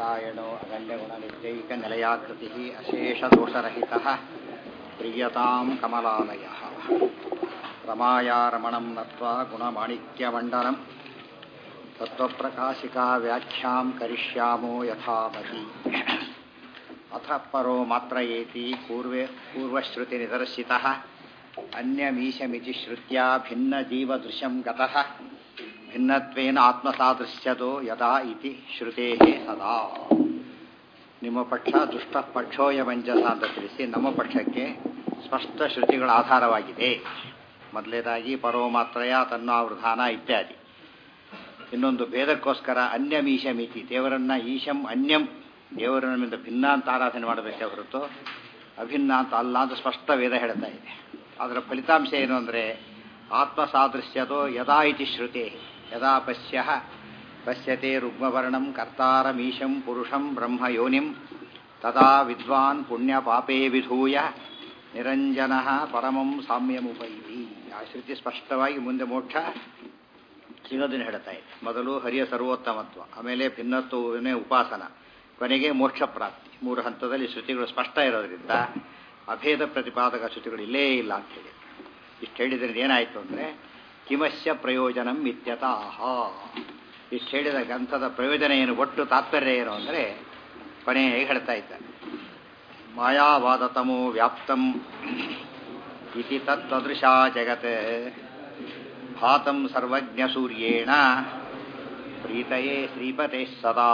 ನಾರಾಯಣೋ ಅಗಣ್ಯಗುಣನಿತ್ಯೈಕನಿಲಯಾಕೃತಿः ಅಶೇಷದೋಷರಹಿತः ಪ್ರಿಯತಾಂ ಕಮಲಾಲಯः ರಮಾಯಾ ರಮಣಂ ನತ್ವಾ ಗುಣಮಾಣಿಕ್ಯಮण्डनं ತತ್ವಪ್ರಕಾಶಿಕಾ ವ್ಯಾಖ್ಯಾಂ ಕರಿಷ್ಯಾಮೋ ಯಥಾಮತಿ ಅಥ ಪರೋ ಮಾತ್ರಯೇತಿ ಪೂರ್ವೆ ಪೂರ್ವಶ್ರುತಿನಿದರ್ಶಿತಃ ಅನ್ಯಮೀಶಮಿತಿ ಶ್ರುತ್ಯಾ ಭಿನ್ನಜೀವದೃಶ್ಯಂ ಗತಃ ಭಿನ್ನತ್ವೇನ ಆತ್ಮಸಾದೃಶ್ಯತೋ ಯದಾ ಇತಿ ಶ್ರುತೇ ಸದಾ ನಿಮ್ಮ ಪಕ್ಷ ದುಷ್ಟ ಪಕ್ಷೋಯಮಂಜಸ ಅಂತ ತಿಳಿಸಿ ನಮ್ಮ ಪಕ್ಷಕ್ಕೆ ಸ್ಪಷ್ಟ ಶ್ರುತಿಗಳ ಆಧಾರವಾಗಿದೆ ಮೊದಲನೇದಾಗಿ ಪರೋಮಾತ್ರಯ ತನ್ನಾವೃಧಾನ ಇತ್ಯಾದಿ ಇನ್ನೊಂದು ಭೇದಕ್ಕೋಸ್ಕರ ಅನ್ಯಮೀಶಮಿತಿ ದೇವರನ್ನ ಈಶಂ ಅನ್ಯಂ ದೇವರನ್ನಿಂದ ಭಿನ್ನ ಅಂತ ಆರಾಧನೆ ಮಾಡಬೇಕೇ ಹೊರತು ಅಭಿನ್ನ ಅಂತ ಅಲ್ಲ ಅಂತ ಸ್ಪಷ್ಟ ವೇದ ಹೇಳ್ತಾ ಇದೆ ಅದರ ಫಲಿತಾಂಶ ಏನು ಅಂದರೆ ಆತ್ಮಸಾದೃಶ್ಯತೋ ಯದಾ ಇತಿ ಶ್ರುತೆ ಯದಾ ಪಶ್ಯ ಪಶ್ಯತೆ ರುಗ್ಮವರ್ಣಂ ಕರ್ತಾರಮೀಶಂ ಪುರುಷಂ ಬ್ರಹ್ಮ ಯೋನಿಂ ತದಾ ವಿದ್ವಾನ್ ಪುಣ್ಯ ಪಾಪೇ ವಿಧೂಯ ನಿರಂಜನ ಪರಮಂ ಸಾಮ್ಯಮುಪೈತಿ ಆ ಶ್ರುತಿ ಸ್ಪಷ್ಟವಾಗಿ ಮುಂದೆ ಮೋಕ್ಷ ಸಿಗೋದನ್ನು ಹೇಳ್ತಾ ಇದೆ ಮೊದಲು ಹರಿಯ ಸರ್ವೋತ್ತಮತ್ವ ಆಮೇಲೆ ಭಿನ್ನತ್ವನೇ ಉಪಾಸನ ಕೊನೆಗೆ ಮೋಕ್ಷ ಪ್ರಾಪ್ತಿ ಮೂರು ಹಂತದಲ್ಲಿ ಶ್ರುತಿಗಳು ಸ್ಪಷ್ಟ ಇರೋದ್ರಿಂದ ಅಭೇದ ಪ್ರತಿಪಾದಕ ಶ್ರುತಿಗಳು ಇಲ್ಲೇ ಇಲ್ಲ ಅಂತ ಹೇಳಿ ಇಷ್ಟು ಹೇಳಿದ್ರಿಂದ ಏನಾಯಿತು ಅಂದರೆ ಕಿಮಸ್ಯ ಪ್ರಯೋಜನಂ ಇತ್ಯತಾಹ ಇಷ್ಟು ಹೇಳಿದ ಗ್ರಂಥದ ಪ್ರಯೋಜನ ಏನು ಒಟ್ಟು ತಾತ್ಪರ್ಯ ಏನು ಅಂದರೆ ಕೊನೆ ಹೇಗೆ ಹೇಳ್ತಾ ಇದ್ದಾರೆ ಮಾಯಾವಾದತಮೋ ವ್ಯಾಪ್ತಂ ಇತಿ ತತ್ವದೃಶಾ ಜಗತ್ ಭಾತಂ ಸರ್ವಜ್ಞ ಸೂರ್ಯೇಣ ಪ್ರೀತಯೇ ಶ್ರೀಪತೆ ಸದಾ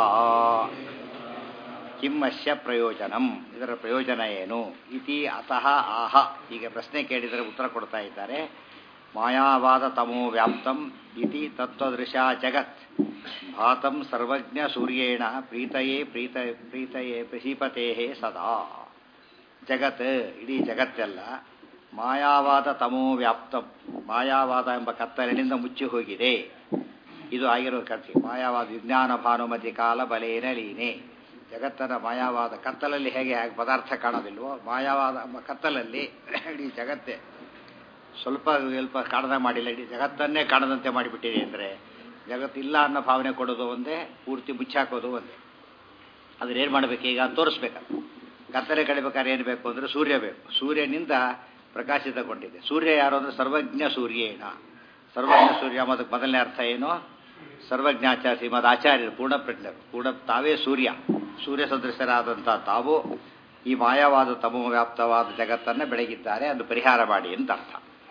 ಕಿಮ್ಮಸ್ಯ ಪ್ರಯೋಜನಂ ಇದರ ಪ್ರಯೋಜನ ಏನು ಇತಿ ಅತಃ ಆಹ ಈಗ ಪ್ರಶ್ನೆ ಕೇಳಿದರೆ ಉತ್ತರ ಕೊಡ್ತಾ ಇದ್ದಾರೆ ಮಾಯಾವಾದ ತಮೋ ವ್ಯಾಪ್ತಂ ಇತಿ ತತ್ವದೃಶ ಜಗತ್ ಭಾತಂ ಸರ್ವಜ್ಞ ಸೂರ್ಯೇಣ ಪ್ರೀತಯೇ ಪ್ರೀತ ಪ್ರೀತಯೇ ಶ್ರೀಪತೇ ಸದಾ ಜಗತ್ ಇಡೀ ಜಗತ್ತೆಲ್ಲ ಮಾಯಾವಾದ ತಮೋ ವ್ಯಾಪ್ತಂ ಮಾಯಾವಾದ ಎಂಬ ಕತ್ತಲಿನಿಂದ ಮುಚ್ಚಿ ಹೋಗಿದೆ ಇದು ಆಗಿರೋ ಕಥೆ ಮಾಯಾವಾದ ವಿಜ್ಞಾನ ಭಾನುಮತಿ ಕಾಲ ಬಲೇನ ಲೀನೆ ಜಗತ್ತನ ಮಾಯಾವಾದ ಕತ್ತಲಲ್ಲಿ ಹೇಗೆ ಹೇಗೆ ಪದಾರ್ಥ ಕಾಣೋದಿಲ್ವೋ ಮಾಯಾವಾದ ಎಂಬ ಕತ್ತಲಲ್ಲಿ ಇಡೀ ಜಗತ್ತೇ ಸ್ವಲ್ಪ ಸ್ವಲ್ಪ ಕಾಣದ ಮಾಡಿಲ್ಲ ಇಡೀ ಜಗತ್ತನ್ನೇ ಕಾಣದಂತೆ ಮಾಡಿಬಿಟ್ಟಿದೆ ಅಂದರೆ ಜಗತ್ತಿಲ್ಲ ಅನ್ನೋ ಭಾವನೆ ಕೊಡೋದು ಒಂದೇ ಪೂರ್ತಿ ಮುಚ್ಚಾಕೋದು ಒಂದೇ ಅದನ್ನ ಏನು ಮಾಡಬೇಕು ಈಗ ತೋರಿಸ್ಬೇಕಲ್ಲ ಕತ್ತಲೆ ಕಡಿಬೇಕಾದ್ರೆ ಏನು ಬೇಕು ಅಂದರೆ ಸೂರ್ಯ ಬೇಕು ಸೂರ್ಯನಿಂದ ಪ್ರಕಾಶಿತಗೊಂಡಿದೆ ಸೂರ್ಯ ಯಾರು ಅಂದರೆ ಸರ್ವಜ್ಞ ಸೂರ್ಯೇಣ ಸರ್ವಜ್ಞ ಸೂರ್ಯ ಅದಕ್ಕೆ ಮೊದಲನೇ ಅರ್ಥ ಏನು ಸರ್ವಜ್ಞಾಚಾರ್ಯ ಶ್ರೀಮದ್ ಆಚಾರ್ಯರು ಪೂರ್ಣಪ್ರಜ್ಞರು ಪೂರ್ಣ ತಾವೇ ಸೂರ್ಯ ಸೂರ್ಯ ಸದೃಶರಾದಂಥ ತಾವು ಈ ಮಾಯವಾದ ತಮೋ ವ್ಯಾಪ್ತವಾದ ಜಗತ್ತನ್ನು ಬೆಳಗಿದ್ದಾರೆ ಅದು ಪರಿಹಾರ ಮಾಡಿ ಅಂತ ಅರ್ಥ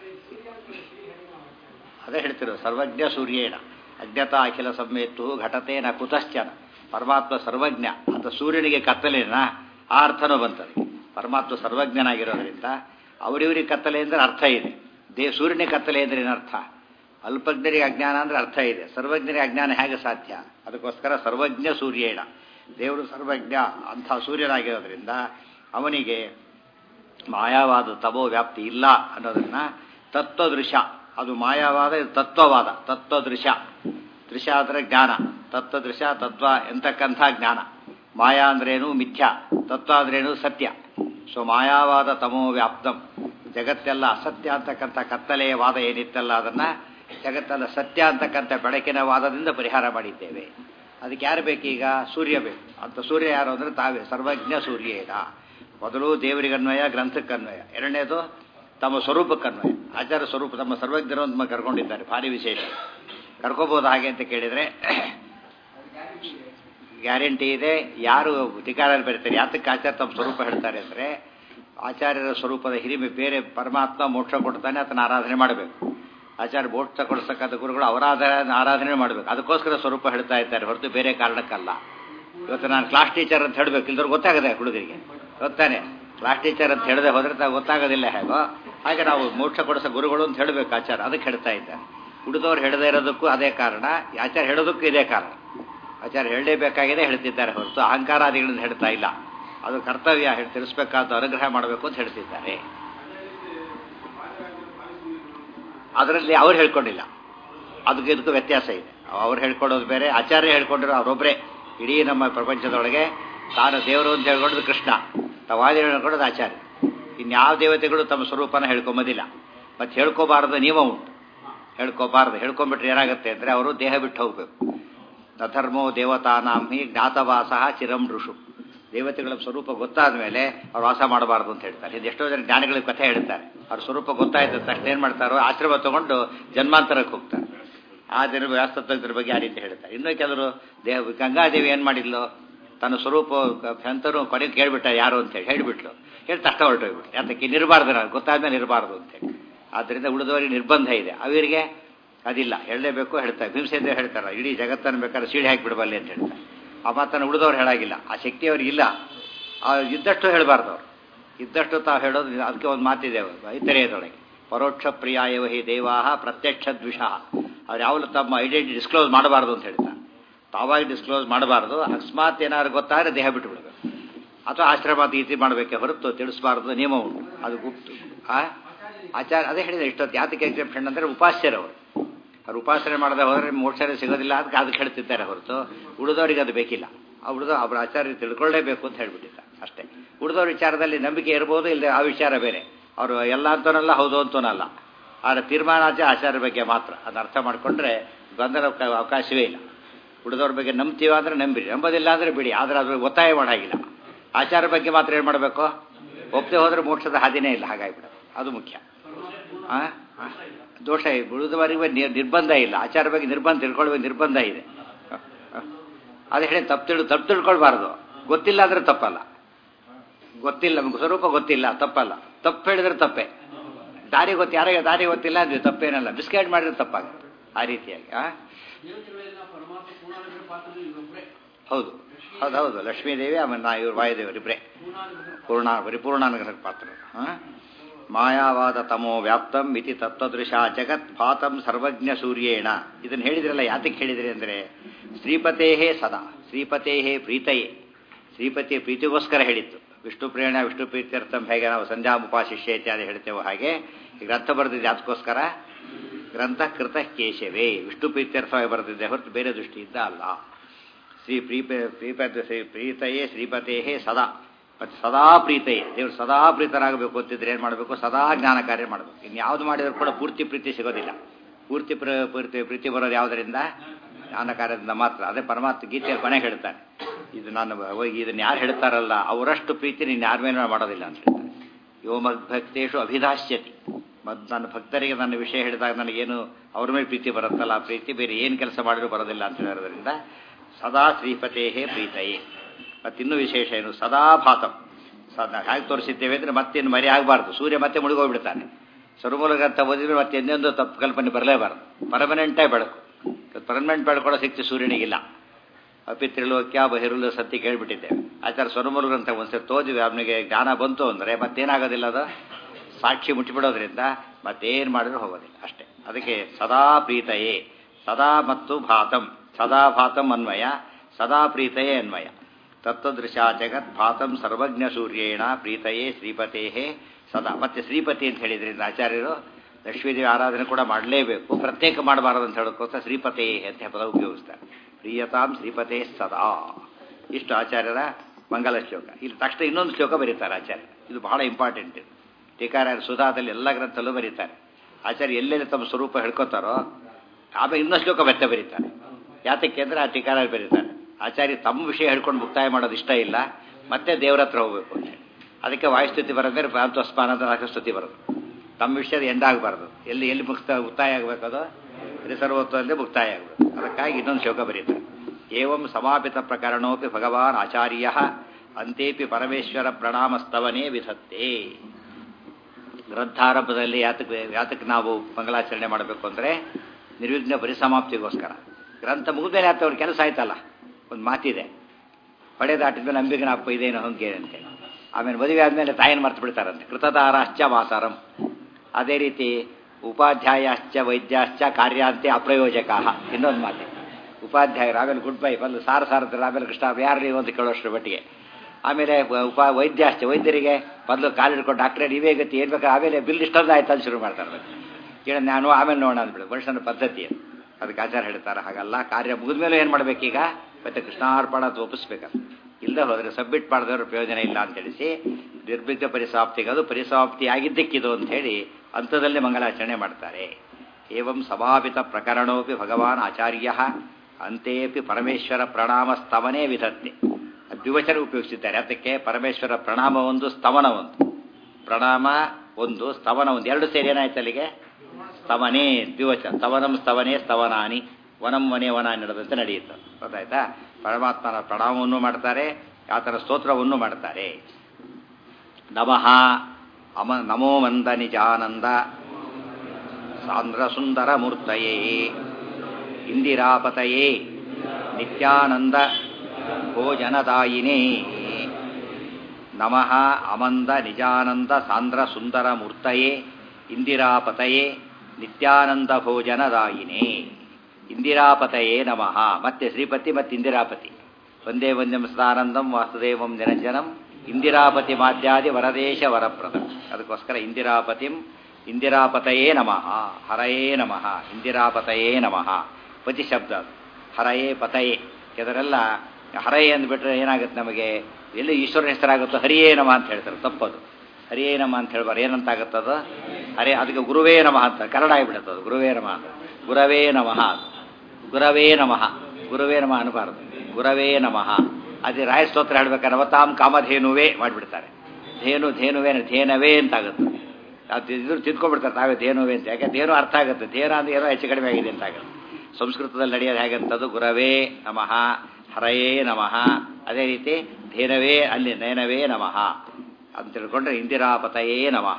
ಅದೇ ಹೇಳ್ತಿರೋ ಸರ್ವಜ್ಞ ಸೂರ್ಯೇಣ ಅಜ್ಞತಾ ಅಖಿಲ ಸಮ್ಮೇತ್ತು ಘಟತೇನ ಕುತಶ್ಚನ ಪರಮಾತ್ಮ ಸರ್ವಜ್ಞ ಅಂತ ಸೂರ್ಯನಿಗೆ ಕತ್ತಲೇನ ಆ ಅರ್ಥನೂ ಬಂತದೆ ಪರಮಾತ್ಮ ಸರ್ವಜ್ಞನಾಗಿರೋದ್ರಿಂದ ಅವರಿವರಿಗೆ ಕತ್ತಲೆ ಅಂದರೆ ಅರ್ಥ ಇದೆ ದೇ ಸೂರ್ಯನಿಗೆ ಕತ್ತಲೆ ಅಂದರೆ ಏನರ್ಥ ಅಲ್ಪಜ್ಞರಿಗೆ ಅಜ್ಞಾನ ಅಂದರೆ ಅರ್ಥ ಇದೆ ಸರ್ವಜ್ಞರಿಗೆ ಅಜ್ಞಾನ ಹೇಗೆ ಸಾಧ್ಯ ಅದಕ್ಕೋಸ್ಕರ ಸರ್ವಜ್ಞ ಸೂರ್ಯೇಣ ದೇವರು ಸರ್ವಜ್ಞ ಅಂಥ ಸೂರ್ಯನಾಗಿರೋದ್ರಿಂದ ಅವನಿಗೆ ಮಾಯಾವಾದ ತಮೋ ವ್ಯಾಪ್ತಿ ಇಲ್ಲ ಅನ್ನೋದನ್ನ ತತ್ವದೃಶ್ಯ ಅದು ಮಾಯಾವಾದ ಇದು ತತ್ವವಾದ ತತ್ವದೃಶ್ಯ ದೃಶ್ಯ ಅಂದರೆ ಜ್ಞಾನ ತತ್ವದೃಶ್ಯ ತತ್ವ ಎಂತಕ್ಕಂಥ ಜ್ಞಾನ ಮಾಯಾ ಅಂದ್ರೇನು ಮಿಥ್ಯ ತತ್ವ ಅಂದ್ರೇನು ಸತ್ಯ ಸೊ ಮಾಯಾವಾದ ತಮೋ ವ್ಯಾಪ್ತಂ ಜಗತ್ತೆಲ್ಲ ಅಸತ್ಯ ಅಂತಕ್ಕಂಥ ಕತ್ತಲೆಯ ವಾದ ಏನಿತ್ತಲ್ಲ ಅದನ್ನ ಜಗತ್ತೆಲ್ಲ ಸತ್ಯ ಅಂತಕ್ಕಂಥ ಬೆಳಕಿನ ವಾದದಿಂದ ಪರಿಹಾರ ಮಾಡಿದ್ದೇವೆ ಅದಕ್ಕೆ ಯಾರು ಬೇಕೀಗ ಸೂರ್ಯ ಬೇಕು ಅಂತ ಸೂರ್ಯ ಯಾರು ಅಂದರೆ ತಾವೇ ಸರ್ವಜ್ಞ ಸೂರ್ಯೇನ ಮೊದಲು ದೇವರಿಗನ್ವಯ ಗ್ರಂಥಕ್ಕನ್ವಯ ಎರಡನೇದು ತಮ್ಮ ಸ್ವರೂಪಕ್ಕನ್ವಯ ಆಚಾರ್ಯ ಸ್ವರೂಪ ತಮ್ಮ ಸರ್ವಜ್ಞರು ಅಂತ ಕರ್ಕೊಂಡಿದ್ದಾರೆ ಭಾರಿ ವಿಶೇಷ ಕರ್ಕೋಬಹುದು ಹಾಗೆ ಅಂತ ಕೇಳಿದರೆ ಗ್ಯಾರಂಟಿ ಇದೆ ಯಾರು ಧಿಕಾರಲ್ಲಿ ಬರೀತಾರೆ ಯಾತಕ್ಕೆ ಆಚಾರ್ಯ ತಮ್ಮ ಸ್ವರೂಪ ಹೇಳ್ತಾರೆ ಅಂದರೆ ಆಚಾರ್ಯರ ಸ್ವರೂಪದ ಹಿರಿಮೆ ಬೇರೆ ಪರಮಾತ್ಮ ಮೋಕ್ಷ ಕೊಡ್ತಾನೆ ಅದನ್ನ ಆರಾಧನೆ ಮಾಡಬೇಕು ಆಚಾರ್ಯ ಮೋಕ್ಷ ಕೊಡಿಸ್ತಕ್ಕಂಥ ಗುರುಗಳು ಅವರ ಆರಾಧನೆ ಮಾಡಬೇಕು ಅದಕ್ಕೋಸ್ಕರ ಸ್ವರೂಪ ಹೇಳ್ತಾ ಇದ್ದಾರೆ ಹೊರತು ಬೇರೆ ಕಾರಣಕ್ಕಲ್ಲ ಇವತ್ತು ನಾನು ಕ್ಲಾಸ್ ಟೀಚರ್ ಅಂತ ಹೇಳಬೇಕು ಇಲ್ದವ್ರು ಗೊತ್ತಾಗದೆ ಹುಡುಗರಿಗೆ ಗೊತ್ತಾನೆ ಕ್ಲಾಸ್ ಟೀಚರ್ ಅಂತ ಹೇಳದೆ ಹೋದ್ರೆ ತಾವು ಗೊತ್ತಾಗೋದಿಲ್ಲ ಹೇಗೋ ಹಾಗೆ ನಾವು ಮೋಕ್ಷ ಕೊಡಿಸೋ ಗುರುಗಳು ಅಂತ ಹೇಳಬೇಕು ಆಚಾರ ಅದಕ್ಕೆ ಹೇಳ್ತಾ ಇದ್ದಾರೆ ಹುಡುಗವ್ರು ಹೇಳದೇ ಇರೋದಕ್ಕೂ ಅದೇ ಕಾರಣ ಆಚಾರ ಹೇಳೋದಕ್ಕೂ ಇದೇ ಕಾರಣ ಆಚಾರ ಹೇಳಲೇಬೇಕಾಗಿದೆ ಹೇಳ್ತಿದ್ದಾರೆ ಹೊರತು ಅಹಂಕಾರಾದಿಗಳನ್ನು ಹೇಳ್ತಾ ಇಲ್ಲ ಅದು ಕರ್ತವ್ಯ ಹೇಳಿ ತಿಳಿಸ್ಬೇಕಾದ ಅನುಗ್ರಹ ಮಾಡಬೇಕು ಅಂತ ಹೇಳ್ತಿದ್ದಾರೆ ಅದರಲ್ಲಿ ಅವ್ರು ಹೇಳ್ಕೊಂಡಿಲ್ಲ ಅದಕ್ಕೆ ಇದಕ್ಕೂ ವ್ಯತ್ಯಾಸ ಇದೆ ಅವ್ರು ಹೇಳ್ಕೊಡೋದು ಬೇರೆ ಆಚಾರ್ಯ ಹೇಳ್ಕೊಂಡಿರೋ ಅವರೊಬ್ಬರೇ ಇಡೀ ನಮ್ಮ ಪ್ರಪಂಚದೊಳಗೆ ತಾನು ದೇವರು ಅಂತ ಹೇಳ್ಕೊಂಡದ್ದು ಕೃಷ್ಣ ತಾವಾದಿ ಹೇಳ್ಕೊಳ್ಳೋದು ಆಚಾರ್ಯ ಇನ್ಯಾವ ದೇವತೆಗಳು ತಮ್ಮ ಸ್ವರೂಪನ ಹೇಳ್ಕೊಂಬೋದಿಲ್ಲ ಮತ್ತು ಹೇಳ್ಕೋಬಾರದು ನಿಯಮ ಉಂಟು ಹೇಳ್ಕೋಬಾರ್ದು ಹೇಳ್ಕೊಂಡ್ಬಿಟ್ರೆ ಏನಾಗುತ್ತೆ ಅಂದರೆ ಅವರು ದೇಹ ಬಿಟ್ಟು ಹೋಗ್ಬೇಕು ನಧರ್ಮೋ ದೇವತಾನಾಂ ಹಿ ಜ್ಞಾತವಾಸ ಚಿರಂ ಋಷು ದೇವತೆಗಳ ಸ್ವರೂಪ ಗೊತ್ತಾದ ಮೇಲೆ ಅವ್ರು ವಾಸ ಮಾಡಬಾರ್ದು ಅಂತ ಹೇಳ್ತಾರೆ ಇದು ಎಷ್ಟೋ ಜನ ಜ್ಞಾನಿಗಳಿಗೆ ಕಥೆ ಹೇಳ್ತಾರೆ ಅವ್ರ ಸ್ವರೂಪ ಗೊತ್ತಾಯ್ತು ತಕ್ಷಣ ಏನು ಮಾಡ್ತಾರೋ ಆಶ್ರಮ ತಗೊಂಡು ಜನ್ಮಾಂತರಕ್ಕೆ ಹೋಗ್ತಾರೆ ಆ ದಿನ ವ್ಯಾಸ್ತತ್ವದ ಬಗ್ಗೆ ಆ ರೀತಿ ಹೇಳ್ತಾರೆ ಇನ್ನೂ ಕೆಲವರು ದೇವ ಗಂಗಾದೇವಿ ಏನು ಮಾಡಿದ್ಲು ತನ್ನ ಸ್ವರೂಪ ಸಂತರು ಕೊನೆಗೆ ಕೇಳ್ಬಿಟ್ಟ ಯಾರು ಅಂತೇಳಿ ಹೇಳಿಬಿಟ್ಲು ಹೇಳಿ ತಕ್ಷಣ ಹೊರಟೋಗ್ಬಿಟ್ಲು ಯಾತಕ್ಕೆ ನಿರ್ಬಾರ್ದು ನಾನು ಗೊತ್ತಾದ್ಮೇಲೆ ಇರಬಾರ್ದು ಅಂತೇಳಿ ಆದ್ದರಿಂದ ಉಳಿದವರಿಗೆ ನಿರ್ಬಂಧ ಇದೆ ಅವರಿಗೆ ಅದಿಲ್ಲ ಹೇಳಲೇಬೇಕು ಹೇಳ್ತಾರೆ ಭೀಮಸೇಂದ್ರ ಹೇಳ್ತಾರೆ ಇಡೀ ಜಗತ್ತನ್ನು ಬೇಕಾದ್ರೆ ಸೀಳಿ ಹಾಕಿಬಿಡಬಲ್ಲೆ ಅಂತ ಹೇಳ್ತಾರೆ ಆ ಮಾತನ್ನು ಉಳಿದವ್ರು ಹೇಳಾಗಿಲ್ಲ ಆ ಶಕ್ತಿ ಅವ್ರಿಗೆ ಇಲ್ಲ ಆ ಇದ್ದಷ್ಟು ಹೇಳಬಾರ್ದು ಅವ್ರು ಇದ್ದಷ್ಟು ತಾವು ಹೇಳೋದು ಅದಕ್ಕೆ ಒಂದು ಮಾತಿದೆ ಐತರೇಯದೊಳಗೆ ಪರೋಕ್ಷ ಪ್ರಿಯಾಯವ ಹಿ ದೇವಾಹ ಪ್ರತ್ಯಕ್ಷ ದ್ವಿಷ ಅವ್ರು ಯಾವಲು ತಮ್ಮ ಐಡೆಂಟಿ ಡಿಸ್ಕ್ಲೋಸ್ ಮಾಡಬಾರ್ದು ಅಂತ ಹೇಳ್ತಾರೆ ತಾವಾಗಿ ಡಿಸ್ಕ್ಲೋಸ್ ಮಾಡಬಾರ್ದು ಅಕಸ್ಮಾತ್ ಏನಾದ್ರು ಗೊತ್ತಾದ್ರೆ ದೇಹ ಬಿಟ್ಟು ಬಿಡಬೇಕು ಅಥವಾ ಆಶ್ರಮ ರೀತಿ ಮಾಡಬೇಕೆ ಹೊರತು ತಿಳಿಸಬಾರ್ದು ನಿಯಮ ಉಂಟು ಅದು ಗುಪ್ತು ಆ ಆಚಾರ ಅದೇ ಹೇಳಿದೆ ಇಷ್ಟೊತ್ತು ಯಾತಕ್ಕೆ ಎಕ್ಸೆಪ್ಷನ್ ಅಂದರೆ ಉಪಾಸ್ಯರವರು ಅವ್ರು ಉಪಾಸನೆ ಮಾಡದೆ ಹೋದರೆ ಮೋಕ್ಷನೇ ಸಿಗೋದಿಲ್ಲ ಅದಕ್ಕೆ ಅದಕ್ಕೆ ಹೇಳ್ತಿದ್ದಾರೆ ಹೊರತು ಉಳಿದವರಿಗೆ ಅದು ಬೇಕಿಲ್ಲ ಆ ಉಳಿದ ಅವ್ರ ಆಚಾರ್ಯ ತಿಳ್ಕೊಳ್ಳೇಬೇಕು ಅಂತ ಹೇಳ್ಬಿಟ್ಟಿದ್ದಾರೆ ಅಷ್ಟೇ ಉಳಿದವ್ರ ವಿಚಾರದಲ್ಲಿ ನಂಬಿಕೆ ಇರ್ಬೋದು ಇಲ್ಲ ಆ ವಿಚಾರ ಬೇರೆ ಅವರು ಎಲ್ಲ ಅಂತನಲ್ಲ ಹೌದು ಅಂತನಲ್ಲ ಆದರೆ ತೀರ್ಮಾನ ಆಚೆ ಆಚಾರ್ಯ ಬಗ್ಗೆ ಮಾತ್ರ ಅದನ್ನ ಅರ್ಥ ಮಾಡಿಕೊಂಡ್ರೆ ಗೊಂದಲ ಅವಕಾಶವೇ ಇಲ್ಲ ಉಳಿದವ್ರ ಬಗ್ಗೆ ನಂಬ್ತೀವ ಅಂದರೆ ನಂಬಿರಿ ನಂಬೋದಿಲ್ಲ ಅಂದರೆ ಬಿಡಿ ಆದರೆ ಅದ್ರ ಒತ್ತಾಯ ಮಾಡಾಗಿಲ್ಲ ಆಚಾರ ಬಗ್ಗೆ ಮಾತ್ರ ಏನು ಮಾಡಬೇಕು ಒಪ್ಪದೆ ಹೋದರೆ ಮೋಕ್ಷದ ಹಾದಿನೇ ಇಲ್ಲ ಹಾಗಾಗಿಬಿಡ ಅದು ಮುಖ್ಯ ಆ ದೋಷ ಉಳಿದವರಿಗೆ ನಿರ್ಬಂಧ ಇಲ್ಲ ಆಚಾರ ಬಗ್ಗೆ ನಿರ್ಬಂಧ ತಿಳ್ಕೊಳ್ಳುವ ನಿರ್ಬಂಧ ಇದೆ ಅದೇ ಹೇಳಿ ತಪ್ಪು ತಿಳು ತಪ್ಪು ತಿಳ್ಕೊಳ್ಬಾರ್ದು ಗೊತ್ತಿಲ್ಲ ಅಂದರೆ ತಪ್ಪಲ್ಲ ಗೊತ್ತಿಲ್ಲ ನಮ್ಗೆ ಸ್ವರೂಪ ಗೊತ್ತಿಲ್ಲ ತಪ್ಪಲ್ಲ ತಪ್ಪು ಹೇಳಿದ್ರೆ ತಪ್ಪೇ ದಾರಿ ಗೊತ್ತು ಯಾರಿಗೆ ದಾರಿ ಗೊತ್ತಿಲ್ಲ ಅಂದ್ರೆ ತಪ್ಪೇನಲ್ಲ ಬಿಸ್ಕೆಟ್ ಮಾಡಿದ್ರೆ ತಪ್ಪಾಗುತ್ತೆ ಆ ರೀತಿಯಾಗಿ ಆ ಹೌದು ಹೌದು ಹೌದು ಲಕ್ಷ್ಮೀದೇವಿ ಆಮೇಲೆ ನಾ ಇವರು ವಾಯುದೇವರು ಇಬ್ಬರೇ ಪೂರ್ಣ ಪರಿಪೂರ್ಣಾನುಗ್ರಹ ಪಾತ್ರ ಮಾಯಾವಾದ ತಮೋ ವ್ಯಾಪ್ತಂ ಇತಿ ತತ್ವದೃಶ ಜಗತ್ ಭಾತಂ ಸರ್ವಜ್ಞ ಸೂರ್ಯೇಣ ಇದನ್ನು ಹೇಳಿದ್ರಲ್ಲ ಯಾತಕ್ಕೆ ಹೇಳಿದ್ರಿ ಅಂದರೆ ಶ್ರೀಪತೇಹೇ ಸದಾ ಶ್ರೀಪತೇಹೇ ಪ್ರೀತಯೇ ಶ್ರೀಪತಿಯ ಪ್ರೀತಿಗೋಸ್ಕರ ಹೇಳಿತ್ತು ವಿಷ್ಣು ಪ್ರೇರಣ ವಿಷ್ಣು ಪ್ರೀತ್ಯರ್ಥಂ ಹೇಗೆ ನಾವು ಸಂಧ್ಯಾ ಉಪಾಶಿಷ್ಯ ಇತ್ಯಾದಿ ಹೇಳ್ತೇವೆ ಹಾಗೆ ಈ ಗ್ರಂಥ ಬರೆದಿದ್ದು ಅದಕ್ಕೋಸ್ಕರ ಗ್ರಂಥ ಕೃತ ಕೇಶವೇ ವಿಷ್ಣು ಪ್ರೀತ್ಯರ್ಥವಾಗಿ ಬರೆದಿದ್ದೆ ಹೊರತು ಬೇರೆ ದೃಷ್ಟಿಯಿಂದ ಅಲ್ಲ ಶ್ರೀ ಪ್ರೀಪ ಪ್ರೀಪದ ಶ್ರೀ ಪ್ರೀತಯೇ ಶ್ರೀಪತೇಹೇ ಸದಾ ಮತ್ತು ಸದಾ ಪ್ರೀತಯೇ ದೇವರು ಸದಾ ಪ್ರೀತರಾಗಬೇಕು ಅಂತಿದ್ರೆ ಏನು ಮಾಡಬೇಕು ಸದಾ ಜ್ಞಾನ ಕಾರ್ಯ ಮಾಡಬೇಕು ಇನ್ನು ಯಾವುದು ಮಾಡಿದ್ರು ಕೂಡ ಪೂರ್ತಿ ಪ್ರೀತಿ ಸಿಗೋದಿಲ್ಲ ಪೂರ್ತಿ ಪ್ರೀತಿ ಪ್ರೀತಿ ಬರೋದು ಯಾವುದರಿಂದ ಜ್ಞಾನ ಕಾರ್ಯದಿಂದ ಮಾತ್ರ ಅದೇ ಪರಮಾತ್ಮ ಗೀತೆಯಲ್ಲಿ ಕೊನೆ ಹೇಳ್ತಾನೆ ಇದು ನಾನು ಇದನ್ನು ಯಾರು ಹೇಳ್ತಾರಲ್ಲ ಅವರಷ್ಟು ಪ್ರೀತಿ ನೀನು ಯಾರ ಮೇಲೆ ಮಾಡೋದಿಲ್ಲ ಅಂತ ಹೇಳ್ತಾರೆ ಯೋ ಮದ್ಭಕ್ತೇಶು ಅಭಿದಾಶ್ಯತಿ ಮದ್ ನನ್ನ ಭಕ್ತರಿಗೆ ನನ್ನ ವಿಷಯ ಹೇಳಿದಾಗ ನನಗೇನು ಅವ್ರ ಮೇಲೆ ಪ್ರೀತಿ ಬರುತ್ತಲ್ಲ ಆ ಪ್ರೀತಿ ಬೇರೆ ಏನು ಕೆಲಸ ಮಾಡಿದ್ರು ಬರೋದಿಲ್ಲ ಅಂತ ಹೇಳೋದ್ರಿಂದ ಸದಾ ಶ್ರೀಪತೇಹೇ ಪ್ರೀತಯೇ ಮತ್ತಿನ್ನೂ ವಿಶೇಷ ಏನು ಸದಾ ಭಾತಂ ಸದಾ ಹೇಗೆ ತೋರಿಸಿದ್ದೇವೆ ಅಂದರೆ ಮತ್ತೇನು ಮರಿ ಆಗಬಾರ್ದು ಸೂರ್ಯ ಮತ್ತೆ ಮುಳುಗೋಗ್ಬಿಡ್ತಾನೆ ಸರ್ವಮೂಲಗಂತ ಓದಿದ್ರೆ ಮತ್ತೆ ಎಂದೆಂದು ತಪ್ಪು ಕಲ್ಪನೆ ಬರಲೇಬಾರ್ದು ಪರ್ಮನೆಂಟೇ ಬೆಳಕು ಪರ್ಮನೆಂಟ್ ಬೆಳ್ಕೊಳ್ಳೋ ಶಕ್ತಿ ಸೂರ್ಯನಿಗಿಲ್ಲ ಅಪಿತ್ರಿಲೋಕ್ಯ ಬಹಿರುಲು ಸತ್ಯ ಕೇಳಿಬಿಟ್ಟಿದ್ದೇವೆ ಆಚಾರ ಸ್ವರಮೂಲ ಗ್ರಂಥ ಒಂದ್ಸರಿ ತೋದಿವಿ ಅವನಿಗೆ ಜ್ಞಾನ ಬಂತು ಅಂದರೆ ಮತ್ತೇನಾಗೋದಿಲ್ಲ ಅದು ಸಾಕ್ಷಿ ಮುಟ್ಟಿಬಿಡೋದ್ರಿಂದ ಮತ್ತೇನು ಮಾಡಿದ್ರು ಹೋಗೋದಿಲ್ಲ ಅಷ್ಟೇ ಅದಕ್ಕೆ ಸದಾ ಪ್ರೀತಯೇ ಸದಾ ಮತ್ತು ಭಾತಂ ಸದಾ ಭಾತಂ ಅನ್ವಯ ಸದಾ ಪ್ರೀತಯೇ ಅನ್ವಯ ತತ್ವದೃಶ ಜಗತ್ ಭಾತಂ ಸರ್ವಜ್ಞ ಸೂರ್ಯೇಣ ಪ್ರೀತಯೇ ಶ್ರೀಪತೇಹೇ ಸದಾ ಮತ್ತೆ ಶ್ರೀಪತಿ ಅಂತ ಹೇಳಿದ್ರಿಂದ ಆಚಾರ್ಯರು ಲಕ್ಷ್ಮೀದೇವಿ ಆರಾಧನೆ ಕೂಡ ಮಾಡಲೇಬೇಕು ಪ್ರತ್ಯೇಕ ಮಾಡಬಾರದು ಅಂತ ಹೇಳೋಕ್ಕೋಸ್ಕರ ಶ್ರೀಪತೇ ಅಂತ ಪದ ಉಪಯೋಗಿಸ್ತಾರೆ ಪ್ರಿಯತಾಂ ಶ್ರೀಪತೇ ಸದಾ ಇಷ್ಟು ಆಚಾರ್ಯರ ಮಂಗಲ ಶ್ಲೋಕ ಇಲ್ಲಿ ತಕ್ಷಣ ಇನ್ನೊಂದು ಶ್ಲೋಕ ಬರೀತಾರೆ ಆಚಾರ್ಯ ಇದು ಬಹಳ ಇಂಪಾರ್ಟೆಂಟ್ ಇದು ಟೀಕಾರಾಯರು ಸುಧಾದಲ್ಲಿ ಎಲ್ಲ ಗ್ರಂಥಲ್ಲೂ ಬರೀತಾರೆ ಆಚಾರ್ಯ ಎಲ್ಲೆಲ್ಲಿ ತಮ್ಮ ಸ್ವರೂಪ ಹೇಳ್ಕೊತಾರೋ ಆಮೇಲೆ ಇನ್ನೊಂದು ಶ್ಲೋಕ ಮತ್ತೆ ಬರೀತಾರೆ ಯಾತಕ್ಕೆ ಅಂದರೆ ಆ ಟೀಕಾರಾಯರು ಬರೀತಾರೆ ಆಚಾರ್ಯ ತಮ್ಮ ವಿಷಯ ಹೇಳ್ಕೊಂಡು ಮುಕ್ತಾಯ ಮಾಡೋದು ಇಷ್ಟ ಇಲ್ಲ ಮತ್ತೆ ದೇವರ ಹತ್ರ ಹೋಗಬೇಕು ಅಂತ ಅದಕ್ಕೆ ವಾಯುಸ್ತುತಿ ಬರೋದ್ರೆ ಪ್ರಾಂತಸ್ಮಾನ ಅಂತ ನಾಲ್ಕು ಬರೋದು ತಮ್ಮ ವಿಷಯದ ಎಂಡ್ ಆಗಬಾರ್ದು ಎಲ್ಲಿ ಎಲ್ಲಿ ಮುಕ್ತ ಮುಕ್ತಾಯ ಆಗಬೇಕದು ರಿಸರ್ವತ್ವದಲ್ಲಿ ಮುಕ್ತಾಯ ಆಗಬೇಕು ಅದಕ್ಕಾಗಿ ಇನ್ನೊಂದು ಶ್ಲೋಕ ಬರೀತಾರೆ ಏವಂ ಸಮಾಪಿತ ಪ್ರಕರಣೋಪಿ ಭಗವಾನ್ ಆಚಾರ್ಯ ಅಂತೇಪಿ ಪರಮೇಶ್ವರ ಪ್ರಣಾಮಸ್ತವನೇ ವಿಧತ್ತೆ ಗ್ರಂಥಾರಂಭದಲ್ಲಿ ಯಾತಕ್ಕೆ ಯಾತಕ್ಕೆ ನಾವು ಮಂಗಲಾಚರಣೆ ಮಾಡಬೇಕು ಅಂದರೆ ನಿರ್ವಿಘ್ನ ಪರಿಸಮಾಪ್ತಿಗೋಸ್ಕರ ಗ್ರಂಥ ಮುಗಿದ್ಮೇಲೆ ಆತ ಅವ್ರ ಕೆಲಸ ಆಯ್ತಲ್ಲ ಒಂದು ಮಾತಿದೆ ಪಡೆ ದಾಟಿದ್ಮೇಲೆ ಅಂಬಿಗನ ಅಪ್ಪ ಇದೇನು ಹಂಗೆ ಅಂತೆ ಆಮೇಲೆ ಮದುವೆ ಆದಮೇಲೆ ತಾಯಿನ ಮರ್ತು ಬಿಡ್ತಾರಂತೆ ಕೃತದಾರಾಶ್ಚ ಮಾಸಾರಂ ಅದೇ ರೀತಿ ಉಪಾಧ್ಯಾಯಾಶ್ಚ ವೈದ್ಯಾಶ್ಚ ಕಾರ್ಯಾಂತೆ ಅಪ್ರಯೋಜಕ ಇನ್ನೊಂದು ಮಾತೆ ಉಪಾಧ್ಯಾಯರು ಆಮೇಲೆ ಗುಡ್ ಬೈ ಬಂದು ಸಾರ ಸಾರದ್ರು ಆಮೇಲೆ ಕೃಷ್ಣ ಯಾರು ನೀವು ಅಂತ ಕೇಳೋಷ್ಟ್ರ ಮಟ್ಟಿಗೆ ಆಮೇಲೆ ಉಪ ವೈದ್ಯಾಶ್ಚ ವೈದ್ಯರಿಗೆ ಮೊದಲು ಕಾಲಿಡ್ಕೊಂಡು ಡಾಕ್ಟ್ರೇ ನೀವೇ ಗತಿ ಏನು ಬೇಕಾದ್ರೆ ಆಮೇಲೆ ಬಿಲ್ ಇಷ್ಟೊಂದು ಆಯ್ತು ಅಂತ ಶುರು ಮಾಡ್ತಾರೆ ಕೇಳ ನಾನು ಆಮೇಲೆ ನೋಡೋಣ ಅಂದ್ಬಿಡು ಮನುಷ್ಯನ ಪದ್ಧತಿ ಅದು ಅದಕ್ಕೆ ಆಚಾರ ಹೇಳ್ತಾರೆ ಹಾಗಲ್ಲ ಕಾರ್ಯ ಮುಗಿದ್ಮೇಲೆ ಏನು ಮಾಡಬೇಕೀಗ ಮತ್ತೆ ಕೃಷ್ಣಾರ್ಪಣ ಅಂತ ಒಪ್ಪಿಸ್ಬೇಕಂತ ಇಲ್ಲದೆ ಹೋದರೆ ಸಬ್ಮಿಟ್ ಮಾಡಿದವ್ರ ಪ್ರಯೋಜನ ಇಲ್ಲ ಅಂತ ಹೇಳಿಸಿ ನಿರ್ಭಿಜ್ಞ ಪರಿಸಮಾಪ್ತಿಗೆ ಅದು ಪರಿಸಮಾಪ್ತಿ ಆಗಿದ್ದಕ್ಕಿದು ಅಂತ ಹೇಳಿ ಅಂಥದಲ್ಲೇ ಮಂಗಲಾಚರಣೆ ಮಾಡ್ತಾರೆ ಏವಂ ಸಮಾಪಿತ ಪ್ರಕರಣೋಪಿ ಭಗವಾನ್ ಆಚಾರ್ಯ ಅಂತೆಯೇ ಪರಮೇಶ್ವರ ಪ್ರಣಾಮ ಸ್ತವನೇ ವಿಧತ್ತೆ ದ್ವಿವಚನ ಉಪಯೋಗಿಸಿದ್ದಾರೆ ಅದಕ್ಕೆ ಪರಮೇಶ್ವರ ಪ್ರಣಾಮ ಒಂದು ಸ್ತವನ ಒಂದು ಪ್ರಣಾಮ ಒಂದು ಸ್ತವನ ಒಂದು ಎರಡು ಸೇರಿ ಏನಾಯ್ತು ಅಲ್ಲಿಗೆ ಸ್ತವನೇ ದ್ವಿವಚನ ಸ್ತವನಂ ಸ್ತವನೇ ಸ್ತವನಾನಿ ವನಂ ವನೇ ವನ ನಡೆದಂತೆ ನಡೆಯುತ್ತೆ ಗೊತ್ತಾಯ್ತಾ ಪರಮಾತ್ಮನ ಪ್ರಣಾಮವನ್ನು ಮಾಡ್ತಾರೆ ಆತನ ಸ್ತೋತ್ರವನ್ನು ಮಾಡ್ತಾರೆ ನಮಃ ಅಮ ನಮೋ ಮಂದ ನಿಜಾನಂದ ಸಾಂದ್ರ ಸುಂದರ ಮೂರ್ತಯೇ ಇಂದಿರಾಪತಯೇ ನಿತ್ಯಾನಂದ ಭೋಜನದಾಯಿನೇ ನಮಃ ಅಮಂದ ನಿಜಾನಂದ ಸಾಂದ್ರ ಸುಂದರ ಮೂರ್ತಯೇ ಇಂದಿರಾಪತಯೇ ನಿತ್ಯಾನಂದ ಭೋಜನದಾಯಿನೇ ಇಂದಿರಾಪತಯೇ ನಮಃ ಮತ್ತೆ ಶ್ರೀಪತಿ ಮತ್ತೆ ಇಂದಿರಾಪತಿ ಒಂದೇ ಒಂದಂ ಸದಾನಂದಂ ವಾಸುದೇವಂ ನಿರಂಜನಂ ಇಂದಿರಾಪತಿ ಮಾಧ್ಯಾದಿ ವರದೇಶ ವರಪ್ರದ ಅದಕ್ಕೋಸ್ಕರ ಇಂದಿರಾಪತಿಂ ಇಂದಿರಾಪತಯೇ ನಮಃ ಹರಯೇ ನಮಃ ಇಂದಿರಾಪತಯೇ ನಮಃ ಪತಿ ಶಬ್ದ ಹರಯೇ ಪತಯೇ ಇದರೆಲ್ಲ ಹರಯೇ ಅಂದ್ಬಿಟ್ರೆ ಏನಾಗುತ್ತೆ ನಮಗೆ ಎಲ್ಲಿ ಈಶ್ವರನ ಹೆಸರಾಗುತ್ತೋ ಹರಿಯೇ ನಮ ಅಂತ ಹೇಳ್ತಾರೆ ತಪ್ಪದು ಹರಿಯೇ ನಮ ಅಂತ ಹೇಳ್ಬಾರ ಏನಂತಾಗುತ್ತದು ಹರೇ ಅದಕ್ಕೆ ಗುರುವೇ ನಮಃ ಅಂತ ಕನ್ನಡ ಆಗಿಬಿಡುತ್ತದು ಗುರುವೇ ನಮಃ ಅಂತ ಗುರವೇ ನಮಃ ಗುರವೇ ನಮಃ ಗುರುವೇ ನಮಃ ಅನ್ಬಾರ್ದು ಗುರವೇ ನಮಃ ಅದೇ ರಾಯ ಸ್ತೋತ್ರ ಹೇಳ್ಬೇಕಾದ್ರೆ ಅವತಾಂ ಕಾಮಧೇನುವೇ ಮಾಡಿಬಿಡ್ತಾರೆ ಧೇನು ಧೇನುವೇ ಧೇನವೇ ಅಂತಾಗುತ್ತೆ ಅದು ಇದ್ರು ತಿದ್ಕೊಂಡ್ಬಿಡ್ತಾರೆ ತಾವೇ ಧೇನುವೇ ಅಂತ ಯಾಕೆ ಧೇನು ಅರ್ಥ ಆಗುತ್ತೆ ಧೇನ ಅಂದ್ರೆ ಏನೋ ಹೆಚ್ಚು ಕಡಿಮೆ ಆಗಿದೆ ಅಂತ ಆಗುತ್ತೆ ಸಂಸ್ಕೃತದಲ್ಲಿ ನಡೆಯೋದು ಹೇಗಂತದ್ದು ಗುರವೇ ನಮಃ ಹರಯೇ ನಮಃ ಅದೇ ರೀತಿ ಧೇನವೇ ಅಲ್ಲಿ ನಯನವೇ ನಮಃ ಅಂತ ತಿಳ್ಕೊಂಡ್ರೆ ಇಂದಿರಾಪತಯೇ ನಮಃ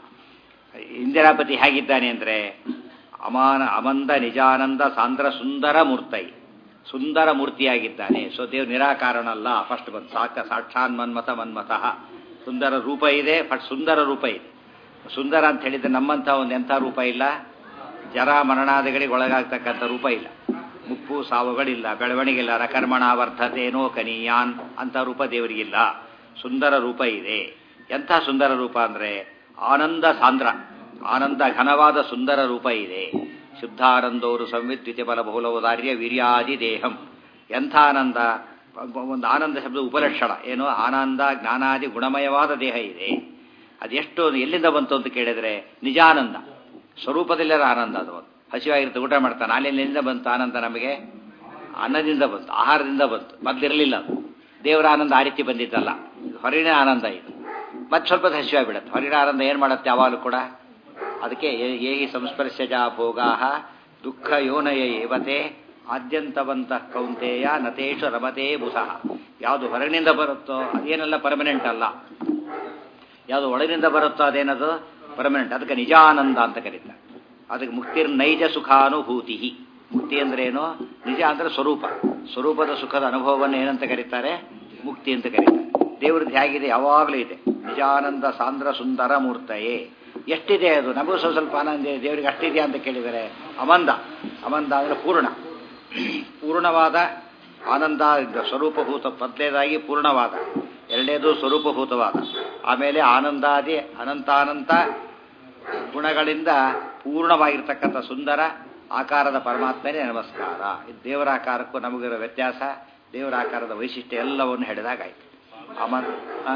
ಇಂದಿರಾಪತಿ ಹೇಗಿದ್ದಾನೆ ಅಂದರೆ ಅಮಾನ ಅಮಂದ ನಿಜಾನಂದ ಸಾಂದ್ರ ಸುಂದರ ಮೂರ್ತೈ ಸುಂದರ ಮೂರ್ತಿಯಾಗಿದ್ದಾನೆ ಸೊ ದೇವ್ ನಿರಾಕಾರನಲ್ಲ ಫಸ್ಟ್ ಬಂದು ಸಾಕ ಸಾಕ್ಷಾನ್ ಮನ್ಮಥ ಮನ್ಮಥಃ ಸುಂದರ ರೂಪ ಇದೆ ಬಟ್ ಸುಂದರ ರೂಪ ಇದೆ ಸುಂದರ ಅಂತ ಹೇಳಿದ್ರೆ ನಮ್ಮಂಥ ಒಂದು ಎಂಥ ರೂಪ ಇಲ್ಲ ಜರ ಮರಣಾದಿಗಳಿಗೆ ಒಳಗಾಗ್ತಕ್ಕಂಥ ರೂಪ ಇಲ್ಲ ಮುಪ್ಪು ಸಾವುಗಳಿಲ್ಲ ಬೆಳವಣಿಗೆ ಇಲ್ಲ ರಕರ್ಮಣ ವರ್ತತೇನೋ ಕನಿಯಾನ್ ಅಂತ ರೂಪ ದೇವರಿಗಿಲ್ಲ ಸುಂದರ ರೂಪ ಇದೆ ಎಂಥ ಸುಂದರ ರೂಪ ಅಂದರೆ ಆನಂದ ಸಾಂದ್ರ ಆನಂದ ಘನವಾದ ಸುಂದರ ರೂಪ ಇದೆ ಶುದ್ಧಾನಂದವರು ಸಂವಿದ್ಯುತಿ ಬಲ ಬಹುಲವದಾರ್ಯ ವೀರ್ಯಾದಿ ದೇಹಂ ಎಂಥ ಆನಂದ ಒಂದು ಆನಂದ ಶಬ್ದ ಉಪಲಕ್ಷಣ ಏನು ಆನಂದ ಜ್ಞಾನಾದಿ ಗುಣಮಯವಾದ ದೇಹ ಇದೆ ಅದೆಷ್ಟು ಎಲ್ಲಿಂದ ಬಂತು ಅಂತ ಕೇಳಿದರೆ ನಿಜಾನಂದ ಸ್ವರೂಪದಲ್ಲಿರೋ ಆನಂದ ಅದು ಹಸಿವಾಗಿರುತ್ತೆ ಊಟ ಮಾಡ್ತಾನೆ ಅಲ್ಲೆಲ್ಲಿಂದ ಬಂತು ಆನಂದ ನಮಗೆ ಅನ್ನದಿಂದ ಬಂತು ಆಹಾರದಿಂದ ಬಂತು ಮೊದಲಿರಲಿಲ್ಲ ಅದು ದೇವರ ಆನಂದ ಆ ರೀತಿ ಬಂದಿದ್ದಲ್ಲ ಹೊರಗಿನ ಆನಂದ ಇದು ಮತ್ತೆ ಸ್ವಲ್ಪ ಹಸಿವಾಗಿಬಿಡುತ್ತೆ ಹೊರಗಿನ ಆನಂದ ಏನು ಮಾಡುತ್ತೆ ಯಾವಾಗಲೂ ಕೂಡ ಅದಕ್ಕೆ ಏಹಿ ಸಂಸ್ಪರ್ಶಜ ಭೋಗಾಹ ದುಃಖ ಯೋನಯ ಏವತೆ ಆದ್ಯಂತವಂತ ಕೌಂತೆಯ ನತೇಶು ರಮತೆ ಬುಸಹ ಯಾವುದು ಹೊರಗಿನಿಂದ ಬರುತ್ತೋ ಅದೇನೆಲ್ಲ ಪರ್ಮನೆಂಟ್ ಅಲ್ಲ ಯಾವುದು ಒಳಗಿನಿಂದ ಬರುತ್ತೋ ಅದೇನದು ಪರ್ಮನೆಂಟ್ ಅದಕ್ಕೆ ನಿಜಾನಂದ ಅಂತ ಕರೀತಾರೆ ಅದಕ್ಕೆ ಮುಕ್ತಿರ್ ನೈಜ ಸುಖಾನುಭೂತಿ ಮುಕ್ತಿ ಅಂದ್ರೇನು ನಿಜ ಅಂದ್ರೆ ಸ್ವರೂಪ ಸ್ವರೂಪದ ಸುಖದ ಅನುಭವವನ್ನು ಏನಂತ ಕರೀತಾರೆ ಮುಕ್ತಿ ಅಂತ ಕರೀತಾರೆ ದೇವ್ರದ್ದು ಹೇಗಿದೆ ಯಾವಾಗಲೂ ಇದೆ ನಿಜಾನಂದ ಸಾಂದ್ರ ಸುಂದರ ಮೂರ್ತಯೇ ಎಷ್ಟಿದೆ ಅದು ನಮಗೂ ಸ್ವಲ್ಪ ಸ್ವಲ್ಪ ಆನಂದ ಇದೆ ದೇವರಿಗೆ ಅಷ್ಟಿದೆಯಾ ಅಂತ ಕೇಳಿದರೆ ಅಮಂದ ಅಮಂದ ಅಂದರೆ ಪೂರ್ಣ ಪೂರ್ಣವಾದ ಆನಂದ ಸ್ವರೂಪಭೂತ ಮೊದಲೇದಾಗಿ ಪೂರ್ಣವಾದ ಎರಡನೇದು ಸ್ವರೂಪಭೂತವಾದ ಆಮೇಲೆ ಆನಂದಾದಿ ಅನಂತಾನಂತ ಗುಣಗಳಿಂದ ಪೂರ್ಣವಾಗಿರ್ತಕ್ಕಂಥ ಸುಂದರ ಆಕಾರದ ಪರಮಾತ್ಮನೇ ನಮಸ್ಕಾರ ಇದು ದೇವರ ಆಕಾರಕ್ಕೂ ನಮಗಿರೋ ವ್ಯತ್ಯಾಸ ದೇವರ ಆಕಾರದ ವೈಶಿಷ್ಟ್ಯ ಎಲ್ಲವನ್ನು ಹೇಳಿದಾಗಾಯ್ತು ಅಮನ್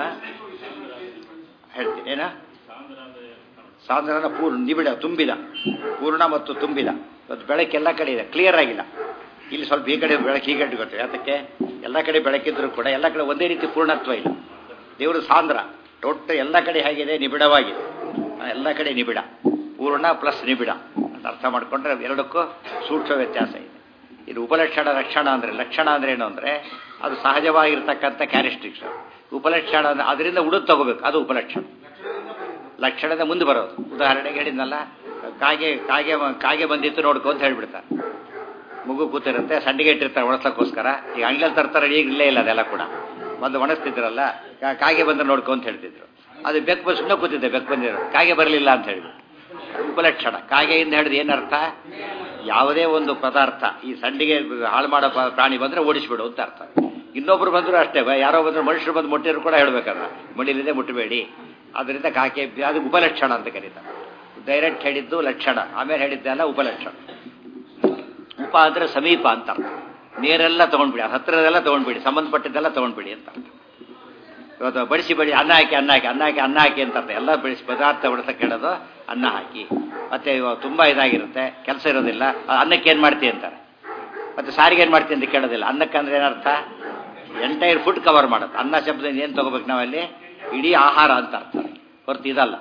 ಹೇಳ್ತೀನಿ ಏನ ಸಾಂದ್ರನ ಪೂರ್ಣ ನಿಬಿಡ ತುಂಬಿದ ಪೂರ್ಣ ಮತ್ತು ತುಂಬಿದ ಇವತ್ತು ಬೆಳಕೆಲ್ಲ ಕಡೆ ಇದೆ ಕ್ಲಿಯರ್ ಆಗಿಲ್ಲ ಇಲ್ಲಿ ಸ್ವಲ್ಪ ಈ ಕಡೆ ಬೆಳಕು ಈ ಕಡೆ ಗೊತ್ತಿದೆ ಅದಕ್ಕೆ ಎಲ್ಲ ಕಡೆ ಬೆಳಕಿದ್ರು ಕೂಡ ಎಲ್ಲ ಕಡೆ ಒಂದೇ ರೀತಿ ಪೂರ್ಣತ್ವ ಇಲ್ಲ ದೇವರು ಸಾಂದ್ರ ಟೋಟ ಎಲ್ಲ ಕಡೆ ಹೇಗಿದೆ ನಿಬಿಡವಾಗಿದೆ ಎಲ್ಲ ಕಡೆ ನಿಬಿಡ ಪೂರ್ಣ ಪ್ಲಸ್ ನಿಬಿಡ ಅಂತ ಅರ್ಥ ಮಾಡಿಕೊಂಡ್ರೆ ಎರಡಕ್ಕೂ ಸೂಕ್ಷ್ಮ ವ್ಯತ್ಯಾಸ ಇದೆ ಇದು ಉಪಲಕ್ಷಣ ಲಕ್ಷಣ ಅಂದರೆ ಲಕ್ಷಣ ಅಂದ್ರೆ ಏನು ಅಂದರೆ ಅದು ಸಹಜವಾಗಿರ್ತಕ್ಕಂಥ ಕ್ಯಾರೆಕ್ಟರಿಕ್ಸ್ ಉಪಲಕ್ಷಣ ಅಂದ್ರೆ ಅದರಿಂದ ಉಡುದು ತಗೋಬೇಕು ಅದು ಉಪಲಕ್ಷಣ ಲಕ್ಷಣದ ಮುಂದೆ ಬರೋದು ಉದಾಹರಣೆಗೆ ಹೇಳಿದ್ನಲ್ಲ ಕಾಗೆ ಕಾಗೆ ಕಾಗೆ ಬಂದಿತ್ತು ನೋಡ್ಕೊ ಅಂತ ಹೇಳ್ಬಿಡ್ತಾರೆ ಮಗು ಕೂತಿರುತ್ತೆ ಸಂಡಿಗೆ ಇಟ್ಟಿರ್ತಾರೆ ಒಣಸಕ್ಕೋಸ್ಕರ ಈಗ ಅಂಗ್ಲಲ್ಲಿ ತರ್ತಾರೆ ಈಗ ಇಲ್ಲೇ ಇಲ್ಲ ಅದೆಲ್ಲ ಕೂಡ ಬಂದು ಒಣಸ್ತಿದ್ರಲ್ಲ ಕಾಗೆ ಬಂದ್ರೆ ನೋಡ್ಕೊ ಅಂತ ಹೇಳ್ತಿದ್ರು ಅದು ಬೆಕ್ಕು ಬಂದು ಸುಮ್ಮನೆ ಕೂತಿದ್ದೆ ಬೆಕ್ಕು ಬಂದಿರೋ ಕಾಗೆ ಬರಲಿಲ್ಲ ಅಂತ ಹೇಳಿ ಉಪಲಕ್ಷಣ ಕಾಗೆಯಿಂದ ಹಿಡಿದು ಏನರ್ಥ ಯಾವುದೇ ಒಂದು ಪದಾರ್ಥ ಈ ಸಂಡಿಗೆ ಹಾಳು ಮಾಡೋ ಪ್ರಾಣಿ ಬಂದರೆ ಓಡಿಸ್ಬಿಡು ಅಂತ ಅರ್ಥ ಇನ್ನೊಬ್ರು ಬಂದರೂ ಅಷ್ಟೇ ಯಾರೋ ಬಂದ್ರು ಮನುಷ್ಯರು ಬಂದು ಮುಟ್ಟಿದ್ರು ಕೂಡ ಹೇಳ್ಬೇಕಲ್ಲ ಮಡಿಲಿದೆ ಮುಟ್ಟಬೇಡಿ ಅದರಿಂದ ಕಾಕೆ ಅದು ಉಪಲಕ್ಷಣ ಅಂತ ಕರೀತಾರೆ ಡೈರೆಕ್ಟ್ ಹೇಳಿದ್ದು ಲಕ್ಷಣ ಆಮೇಲೆ ಹೇಳಿದ್ದೆಲ್ಲ ಉಪಲಕ್ಷಣ ಉಪ ಅಂದರೆ ಸಮೀಪ ಅಂತ ಅರ್ಥ ನೀರೆಲ್ಲ ತೊಗೊಂಡ್ಬಿಡಿ ಹತ್ತಿರದೆಲ್ಲ ತೊಗೊಂಡ್ಬಿಡಿ ಸಂಬಂಧಪಟ್ಟಿದ್ದೆಲ್ಲ ತೊಗೊಂಡ್ಬಿಡಿ ಅಂತ ಅರ್ಥ ಇವತ್ತು ಬಡಿಸಿ ಬಡಿ ಅನ್ನ ಹಾಕಿ ಅನ್ನ ಹಾಕಿ ಅನ್ನ ಹಾಕಿ ಅನ್ನ ಹಾಕಿ ಅಂತ ಅರ್ಥ ಎಲ್ಲ ಬೆಳೆಸಿ ಪದಾರ್ಥ ಬಡಿಸಕ್ಕೆ ಹೇಳೋದು ಅನ್ನ ಹಾಕಿ ಮತ್ತೆ ಇವಾಗ ತುಂಬ ಇದಾಗಿರುತ್ತೆ ಕೆಲಸ ಇರೋದಿಲ್ಲ ಅನ್ನಕ್ಕೆ ಏನು ಮಾಡ್ತೀವಿ ಅಂತಾರೆ ಮತ್ತೆ ಸಾರಿಗೆ ಏನು ಮಾಡ್ತೀನಿ ಅಂತ ಕೇಳೋದಿಲ್ಲ ಅನ್ನಕ್ಕಂದ್ರೆ ಏನರ್ಥ ಎಂಟೈರ್ ಫುಡ್ ಕವರ್ ಮಾಡುತ್ತೆ ಅನ್ನ ಶಬ್ದದಿಂದ ಏನು ತಗೋಬೇಕು ನಾವಲ್ಲಿ ಇಡೀ ಆಹಾರ ಅಂತ ಅರ್ಥ ಹೊರತು ಇದಲ್ಲ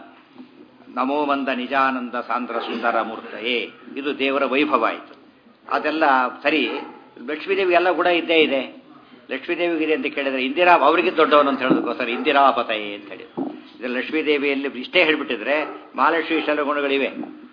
ನಮೋ ಮಂದ ನಿಜಾನಂದ ಸಾಂದ್ರ ಸುಂದರ ಮೂರ್ತಯೇ ಇದು ದೇವರ ವೈಭವ ಆಯಿತು ಅದೆಲ್ಲ ಸರಿ ಲಕ್ಷ್ಮೀದೇವಿ ಎಲ್ಲ ಕೂಡ ಇದ್ದೇ ಇದೆ ಲಕ್ಷ್ಮೀದೇವಿಗಿದೆ ಅಂತ ಕೇಳಿದ್ರೆ ಇಂದಿರಾ ಅವರಿಗೆ ದೊಡ್ಡವನು ಅಂತ ಹೇಳೋದಕ್ಕೋಸ್ಕರ ಇಂದಿರಾಪತಯೇ ಅಂತ ಹೇಳಿ ಇದು ಲಕ್ಷ್ಮೀದೇವಿಯಲ್ಲಿ ಇಷ್ಟೇ ಹೇಳಿಬಿಟ್ಟಿದ್ರೆ ಮಹಾಲಕ್ಷ್ಮಿ ಇಷ್ಟೆಲ್ಲ ಗುಣಗಳಿವೆ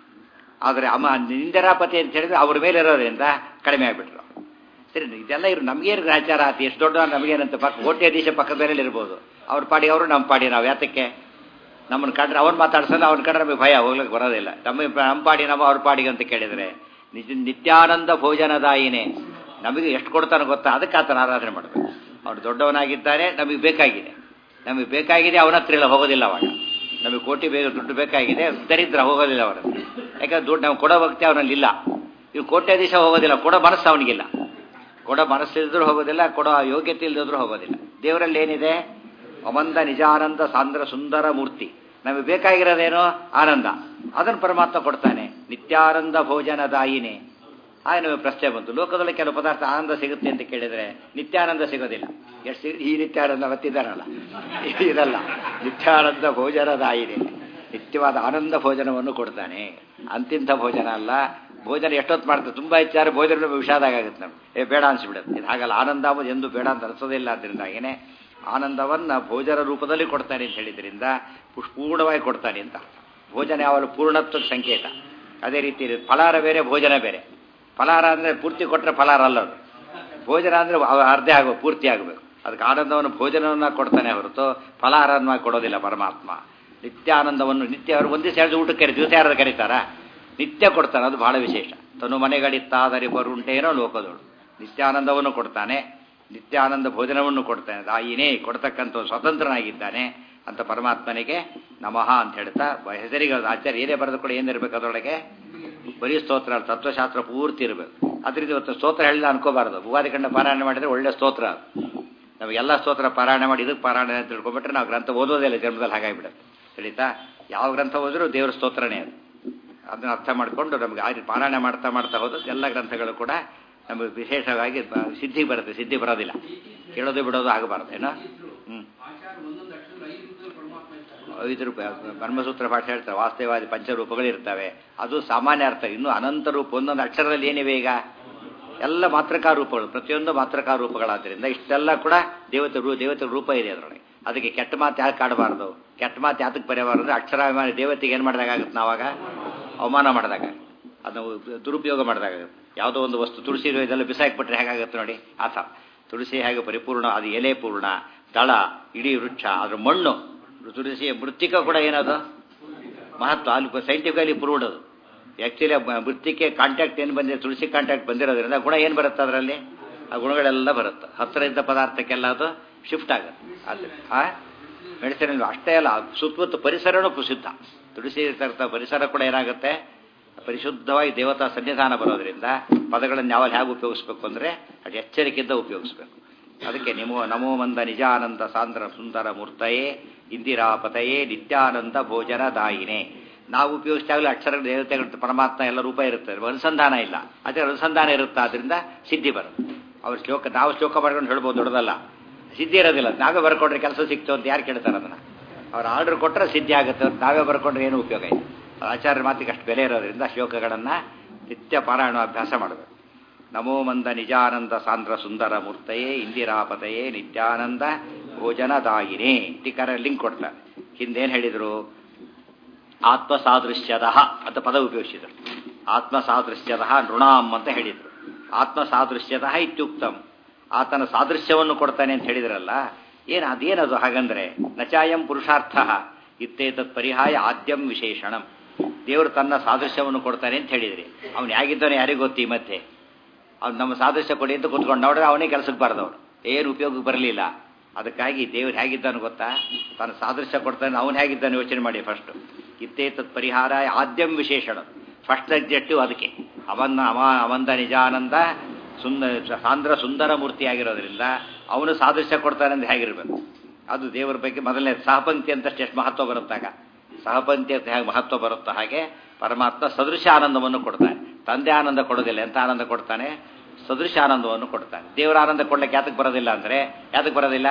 ಆದರೆ ಅಮ್ಮ ಇಂದಿರಾಪತಿ ಅಂತ ಹೇಳಿದ್ರೆ ಅವ್ರ ಮೇಲೆ ಇರೋದ್ರಿಂದ ಕಡಿಮೆ ಆಗಿಬಿಟ್ರು ಸರಿ ಇದೆಲ್ಲ ಇರು ನಮಗೇನು ಗ್ರಹಚಾರ ಆತಿ ಎಷ್ಟು ದೊಡ್ಡ ನಮಗೇನಂತ ಪಕ್ಕ ಕೋಟೆ ದೇಶ ಪಕ್ಕದ ಮೇಲೆ ಇರ್ಬೋದು ಅವ್ರ ಪಾಡಿ ಅವರು ನಮ್ಮ ಪಾಡಿ ನಾವು ಯಾತಕ್ಕೆ ನಮ್ಮನ್ನು ಕಂಡ್ರೆ ಅವ್ನು ಮಾತಾಡ್ಸಲ್ಲ ಅವ್ನ ಕಂಡ್ರೆ ನಮಗೆ ಭಯ ಹೋಗ್ಲಿಕ್ಕೆ ಬರೋದಿಲ್ಲ ನಮ್ಮ ನಮ್ಮ ಪಾಡಿ ನಮ್ಮ ಅವ್ರ ಪಾಡಿಗೆ ಅಂತ ಕೇಳಿದರೆ ನಿಜ ನಿತ್ಯಾನಂದ ಭೋಜನದಾಯಿನೇ ನಮಗೆ ಎಷ್ಟು ಕೊಡ್ತಾನೆ ಗೊತ್ತಾ ಅದಕ್ಕೆ ಆತನ ಆರಾಧನೆ ಮಾಡಬೇಕು ಅವನು ದೊಡ್ಡವನಾಗಿದ್ದಾನೆ ನಮಗೆ ಬೇಕಾಗಿದೆ ನಮಗೆ ಬೇಕಾಗಿದೆ ಅವನ ಹತ್ರ ಇಲ್ಲ ಹೋಗೋದಿಲ್ಲ ಅವಾಗ ನಮಗೆ ಕೋಟಿ ಬೇಗ ದುಡ್ಡು ಬೇಕಾಗಿದೆ ದರಿದ್ರ ಹೋಗೋದಿಲ್ಲ ಅವರ ಯಾಕಂದ್ರೆ ದುಡ್ಡು ನಾವು ಕೊಡೋ ಭಕ್ತಿ ಅವನಲ್ಲಿ ಇಲ್ಲ ಇವು ಕೋಟ್ಯಾಧೀಶ ಹೋಗೋದಿಲ್ಲ ಕೊಡೋ ಮನಸ್ಸು ಅವನಿಗಿಲ್ಲ ಕೊಡೋ ಮನಸ್ಸಿಲ್ದ್ರೂ ಹೋಗೋದಿಲ್ಲ ಕೊಡೋ ಯೋಗ್ಯತೆ ಇಲ್ದಿದ್ರೂ ಹೋಗೋದಿಲ್ಲ ದೇವರಲ್ಲಿ ಏನಿದೆ ಅಮಂದ ನಿಜಾನಂದ ಸಾಂದ್ರ ಸುಂದರ ಮೂರ್ತಿ ನಮಗೆ ಬೇಕಾಗಿರೋದೇನೋ ಆನಂದ ಅದನ್ನು ಪರಮಾತ್ಮ ಕೊಡ್ತಾನೆ ನಿತ್ಯಾನಂದ ಭೋಜನದಾಯಿನೇ ಆಗ ನಮಗೆ ಪ್ರಶ್ನೆ ಬಂತು ಲೋಕದಲ್ಲಿ ಕೆಲವು ಪದಾರ್ಥ ಆನಂದ ಸಿಗುತ್ತೆ ಅಂತ ಕೇಳಿದರೆ ನಿತ್ಯಾನಂದ ಸಿಗೋದಿಲ್ಲ ಎಷ್ಟು ಸಿಗ ಈ ನಿತ್ಯಾನಂದ ಮತ್ತಿದ್ದಾರಲ್ಲ ಇದಲ್ಲ ನಿತ್ಯಾನಂದ ಭೋಜನದಾಯಿನೇ ನಿತ್ಯವಾದ ಆನಂದ ಭೋಜನವನ್ನು ಕೊಡ್ತಾನೆ ಅಂತಿಂಥ ಭೋಜನ ಅಲ್ಲ ಭೋಜನ ಎಷ್ಟೊತ್ತು ಮಾಡ್ತಾರೆ ತುಂಬ ಹೆಚ್ಚಾದ್ರೆ ಭೋಜನ ವಿಷಾದಾಗುತ್ತೆ ನಮ್ಗೆ ಏ ಬೇಡ ಅನ್ಸ್ಬಿಡುತ್ತೆ ಇದು ಹಾಗಲ್ಲ ಆನಂದ ಅಂಬುದು ಎಂದು ಬೇಡ ಅಂತ ಅನಿಸೋದಿಲ್ಲ ಅದರಿಂದಾಗೇನೆ ಆನಂದವನ್ನು ಭೋಜನ ರೂಪದಲ್ಲಿ ಕೊಡ್ತಾನೆ ಅಂತ ಹೇಳಿದ್ರಿಂದ ಪೂರ್ಣವಾಗಿ ಕೊಡ್ತಾನೆ ಅಂತ ಭೋಜನ ಯಾವಾಗಲೂ ಪೂರ್ಣತ್ವದ ಸಂಕೇತ ಅದೇ ರೀತಿ ಫಲಾರ ಬೇರೆ ಭೋಜನ ಬೇರೆ ಫಲಾರ ಅಂದರೆ ಪೂರ್ತಿ ಕೊಟ್ಟರೆ ಫಲಾರ ಅಲ್ಲದು ಭೋಜನ ಅಂದರೆ ಅರ್ಧ ಆಗಬೇಕು ಪೂರ್ತಿ ಆಗಬೇಕು ಅದಕ್ಕೆ ಆನಂದವನ್ನು ಭೋಜನವನ್ನು ಕೊಡ್ತಾನೆ ಹೊರತು ಫಲಾಹಾರವಾಗಿ ಕೊಡೋದಿಲ್ಲ ಪರಮಾತ್ಮ ನಿತ್ಯ ಆನಂದವನ್ನು ನಿತ್ಯ ಅವರು ಒಂದೇ ಸೇರಿದ ಊಟಕ್ಕೆ ಕರಿ ದಿವಸ ಯಾರಾದ್ರು ಕರೀತಾರಾ ನಿತ್ಯ ಕೊಡ್ತಾನೆ ಅದು ಬಹಳ ವಿಶೇಷ ತನು ಮನೆಗಳಿತ್ತಾದರೆ ಬರುಂಟೇನೋ ಲೋಕದೋಳು ನಿತ್ಯಾನಂದವನ್ನು ಕೊಡ್ತಾನೆ ನಿತ್ಯಾನಂದ ಭೋಜನವನ್ನು ಕೊಡ್ತಾನೆ ತಾಯಿನೇ ಕೊಡ್ತಕ್ಕಂಥ ಸ್ವತಂತ್ರನಾಗಿದ್ದಾನೆ ಅಂತ ಪರಮಾತ್ಮನಿಗೆ ನಮಃ ಅಂತ ಹೇಳ್ತಾ ಹೆಸರಿಗೆ ಆಚಾರ್ಯ ಏನೇ ಬರೆದು ಕೂಡ ಏನಿರಬೇಕು ಅದರೊಳಗೆ ಬರೀ ಸ್ತೋತ್ರ ತತ್ವಶಾಸ್ತ್ರ ಪೂರ್ತಿ ಇರಬೇಕು ಅದರಿಂದ ಇವತ್ತು ಸ್ತೋತ್ರ ಹೇಳಿಲ್ಲ ಅನ್ಕೋಬಾರ್ದು ಭೂವಾದಿ ಕಂಡ ಪಾರಾಯಣ ಮಾಡಿದ್ರೆ ಒಳ್ಳೆ ಸ್ತೋತ್ರ ಅದು ನಮಗೆಲ್ಲ ಸ್ತೋತ್ರ ಪಾರಾಯಣ ಮಾಡಿ ಇದಕ್ಕೆ ಪಾರಾಯಣ ಅಂತ ತಿಳ್ಕೊಂಬಿಟ್ರೆ ನಾವು ಗ್ರಂಥ ಓದೋದಿಲ್ಲ ಜನ್ಮದಲ್ಲಿ ಹಾಗಾಗಿಬಿಡುತ್ತೆ ತಿಳಿತಾ ಯಾವ ಗ್ರಂಥ ಓದಿದ್ರು ದೇವರ ಸ್ತೋತ್ರನೇ ಅದು ಅದನ್ನ ಅರ್ಥ ಮಾಡಿಕೊಂಡು ನಮಗೆ ಆ ರೀತಿ ಪಾರಾಯಣ ಮಾಡ್ತಾ ಮಾಡ್ತಾ ಹೋದ ಎಲ್ಲ ಗ್ರಂಥಗಳು ಕೂಡ ನಮಗೆ ವಿಶೇಷವಾಗಿ ಸಿದ್ಧಿ ಬರುತ್ತೆ ಸಿದ್ಧಿ ಬರೋದಿಲ್ಲ ಕೇಳೋದು ಬಿಡೋದು ಆಗಬಾರ್ದು ಏನೋ ಹ್ಞೂ ಐದು ರೂಪಾಯಿ ಬ್ರಹ್ಮಸೂತ್ರ ಭಾಷೆ ಹೇಳ್ತಾರೆ ವಾಸ್ತವವಾದಿ ಪಂಚರೂಪಗಳು ಇರ್ತವೆ ಅದು ಸಾಮಾನ್ಯ ಅರ್ಥ ಇನ್ನು ಅನಂತ ರೂಪ ಒಂದೊಂದು ಅಕ್ಷರದಲ್ಲಿ ಏನಿವೆ ಈಗ ಎಲ್ಲ ಮಾತ್ರಕಾ ರೂಪಗಳು ಪ್ರತಿಯೊಂದು ಮಾತ್ರಕಾ ರೂಪಗಳಾದ್ದರಿಂದ ಇಷ್ಟೆಲ್ಲ ಕೂಡ ದೇವತೆ ರೂ ದೇವತೆ ರೂಪ ಇದೆ ಅದರೊಳಗೆ ಅದಕ್ಕೆ ಕೆಟ್ಟ ಮಾತು ಯಾಕೆ ಆಡಬಾರ್ದು ಕೆಟ್ಟ ಮಾತು ಯಾತಕ್ಕೆ ಬರೆಯಬಾರ್ದು ಅಂದರೆ ಅಕ್ಷರಾಭಿಮಾನಿ ದೇವತೆಗೆ ಏನು ಮಾಡಿದಾಗುತ್ತೆ ನಾವಾಗ ಅವಮಾನ ಮಾಡಿದಾಗ ಅದನ್ನು ದುರುಪಯೋಗ ಮಾಡಿದಾಗ ಯಾವುದೋ ಒಂದು ವಸ್ತು ತುಳಸಿ ಇದೆಲ್ಲ ಬಿಸಾಕ್ಬಿಟ್ರೆ ಹೇಗಾಗುತ್ತೆ ನೋಡಿ ಆ ಥರ ತುಳಸಿ ಹೇಗೆ ಪರಿಪೂರ್ಣ ಅದು ಎಲೆ ಪೂರ್ಣ ದಳ ಇಡೀ ವೃಕ್ಷ ಅದ್ರ ಮಣ್ಣು ತುಳಸಿಯ ಮೃತ್ತಿಕ ಕೂಡ ಏನದು ಮಹತ್ವ ಅಲ್ಲಿ ಸೈಂಟಿಫಿಕಲಿ ಪ್ರೂವ್ಡ್ ಅದು ಆ್ಯಕ್ಚುಲಿ ಮೃತ್ತಿಕೆ ಕಾಂಟ್ಯಾಕ್ಟ್ ಏನು ಬಂದಿದೆ ತುಳಸಿ ಕಾಂಟ್ಯಾಕ್ಟ್ ಬಂದಿರೋದ್ರಿಂದ ಗುಣ ಏನು ಬರುತ್ತೆ ಅದರಲ್ಲಿ ಆ ಗುಣಗಳೆಲ್ಲ ಬರುತ್ತೆ ಹತ್ತಿರ ಇದ್ದ ಪದಾರ್ಥಕ್ಕೆಲ್ಲ ಅದು ಶಿಫ್ಟ್ ಆಗುತ್ತೆ ಅದು ಆ ಮೆಡಿಸಿನ್ ಅಷ್ಟೇ ಅಲ್ಲ ಸುತ್ತಮುತ್ತ ಪರಿಸರನೂ ಪ್ರಸಿದ್ಧ ತುಳಸಿ ಇರ್ತಕ್ಕಂಥ ಪರಿಸರ ಕೂಡ ಏನಾಗುತ್ತೆ ಪರಿಶುದ್ಧವಾಗಿ ದೇವತಾ ಸನ್ನಿಧಾನ ಬರೋದ್ರಿಂದ ಪದಗಳನ್ನು ಯಾವಾಗ ಹೇಗೆ ಉಪಯೋಗಿಸ್ಬೇಕು ಅಂದರೆ ಅದು ಎಚ್ಚರಿಕೆಯಿಂದ ಉಪಯೋಗಿಸ್ಬೇಕು ಅದಕ್ಕೆ ನಿಮೋ ನಮೋ ಮಂದ ನಿಜಾನಂದ ಸಾಂದ್ರ ಸುಂದರ ಮೂರ್ತಯೇ ಇಂದಿರಾಪತಯೇ ನಿತ್ಯಾನಂದ ಭೋಜನ ದಾಯಿನೇ ನಾವು ಉಪಯೋಗಿಸಿದಾಗಲೂ ಅಕ್ಷರ ದೇವತೆಗಳ ಪರಮಾತ್ಮ ಎಲ್ಲ ರೂಪ ಇರುತ್ತೆ ಅನುಸಂಧಾನ ಇಲ್ಲ ಅದೇ ಅನುಸಂಧಾನ ಇರುತ್ತೆ ಆದ್ರಿಂದ ಸಿದ್ಧಿ ಬರುತ್ತೆ ಅವ್ರ ಶ್ಲೋಕ ನಾವು ಶ್ಲೋಕ ಮಾಡ್ಕೊಂಡು ಹೇಳ್ಬೋದು ದೊಡ್ಡದಲ್ಲ ಸಿದ್ಧಿ ಇರೋದಿಲ್ಲ ನಾವೇ ಬರ್ಕೊಂಡ್ರೆ ಕೆಲಸ ಸಿಕ್ತು ಅಂತ ಯಾರು ಕೇಳ್ತಾರೆ ಅದನ್ನು ಅವ್ರು ಆರ್ಡರ್ ಕೊಟ್ಟರೆ ಸಿದ್ಧಿ ಆಗುತ್ತೆ ನಾವೇ ಬರ್ಕೊಂಡ್ರೆ ಏನು ಉಪಯೋಗ ಇಲ್ಲ ಆಚಾರ್ಯ ಮಾತಿಗೆ ಅಷ್ಟು ಬೆಲೆ ಇರೋದ್ರಿಂದ ಶ್ಲೋಕಗಳನ್ನು ನಿತ್ಯ ಪಾರಾಯಣ ಅಭ್ಯಾಸ ಮಾಡಬೇಕು ನಮೋ ಮಂದ ನಿಜಾನಂದ ಸಾಂದ್ರ ಸುಂದರ ಮೂರ್ತಯೇ ಇಂದಿರಾಪತಯೇ ನಿತ್ಯಾನಂದ ಭೋಜನದಾಯಿನೇ ಟೀಕಾರ ಲಿಂಕ್ ಕೊಡ್ತಾರೆ ಹಿಂದೇನು ಹೇಳಿದರು ಆತ್ಮ ಸಾದೃಶ್ಯದ ಅಂತ ಪದ ಉಪಯೋಗಿಸಿದರು ಆತ್ಮ ಸಾದೃಶ್ಯದ ನೃಣಾಮ್ ಅಂತ ಹೇಳಿದರು ಆತ್ಮ ಸಾದೃಶ್ಯದ ಇತ್ಯುಕ್ತಂ ಆತನ ಸಾದೃಶ್ಯವನ್ನು ಕೊಡ್ತಾನೆ ಅಂತ ಹೇಳಿದ್ರಲ್ಲ ಏನು ಅದೇನದು ಹಾಗಂದ್ರೆ ನಚಾಯಂ ಪುರುಷಾರ್ಥ ಇತ್ತೇತತ್ ಪರಿಹಾಯ ಆದ್ಯಂ ವಿಶೇಷಣಂ ದೇವರು ತನ್ನ ಸಾದೃಶ್ಯವನ್ನು ಕೊಡ್ತಾನೆ ಅಂತ ಹೇಳಿದ್ರಿ ಅವ್ನು ಹೇಗಿದ್ದಾನೆ ಯಾರಿಗೂ ಗೊತ್ತಿ ಮತ್ತೆ ಅವ್ನು ನಮ್ಮ ಸಾದೃಶ್ಯ ಕೊಡಿ ಅಂತ ಕೂತ್ಕೊಂಡು ನೋಡಿದ್ರೆ ಅವನೇ ಕೆಲಸಕ್ಕೆ ಬಾರ್ದವ್ರು ಏನು ಉಪಯೋಗಕ್ಕೆ ಬರಲಿಲ್ಲ ಅದಕ್ಕಾಗಿ ದೇವ್ರು ಹೇಗಿದ್ದಾನೆ ಗೊತ್ತಾ ತನ್ನ ಸಾದೃಶ್ಯ ಕೊಡ್ತಾನೆ ಅವನು ಹೇಗಿದ್ದಾನೆ ಯೋಚನೆ ಮಾಡಿ ಫಸ್ಟ್ ಇತ್ತೇತತ್ ಪರಿಹಾರ ಆದ್ಯಂ ವಿಶೇಷಣ ಫಸ್ಟ್ ಸಬ್ಜೆಕ್ಟಿವ್ ಅದಕ್ಕೆ ಅವನ್ನ ಅವ ಅವಂದ ನಿಜಾನಂದ ಸುಂದರ ಸಾಂದ್ರ ಸುಂದರ ಮೂರ್ತಿ ಆಗಿರೋದ್ರಿಂದ ಅವನು ಸಾದೃಶ್ಯ ಕೊಡ್ತಾನೆ ಅಂತ ಹೇಗಿರ್ಬೇಕು ಅದು ದೇವರ ಬಗ್ಗೆ ಮೊದಲನೇ ಸಹಪಂಕ್ತಿ ಅಂತ ಎಷ್ಟು ಮಹತ್ವ ಬರುತ್ತಾಗ ಸಹಪಂಕ್ತಿ ಅಂತ ಹೇಗೆ ಮಹತ್ವ ಬರುತ್ತೋ ಹಾಗೆ ಪರಮಾತ್ಮ ಸದೃಶ ಆನಂದವನ್ನು ಕೊಡ್ತಾನೆ ತಂದೆ ಆನಂದ ಕೊಡೋದಿಲ್ಲ ಎಂಥ ಆನಂದ ಕೊಡ್ತಾನೆ ಸದೃಶ ಆನಂದವನ್ನು ಕೊಡ್ತಾನೆ ದೇವರ ಆನಂದ ಕೊಡ್ಲಿಕ್ಕೆ ಯಾತಕ್ಕೆ ಬರೋದಿಲ್ಲ ಅಂದರೆ ಯಾತಕ್ಕೆ ಬರೋದಿಲ್ಲ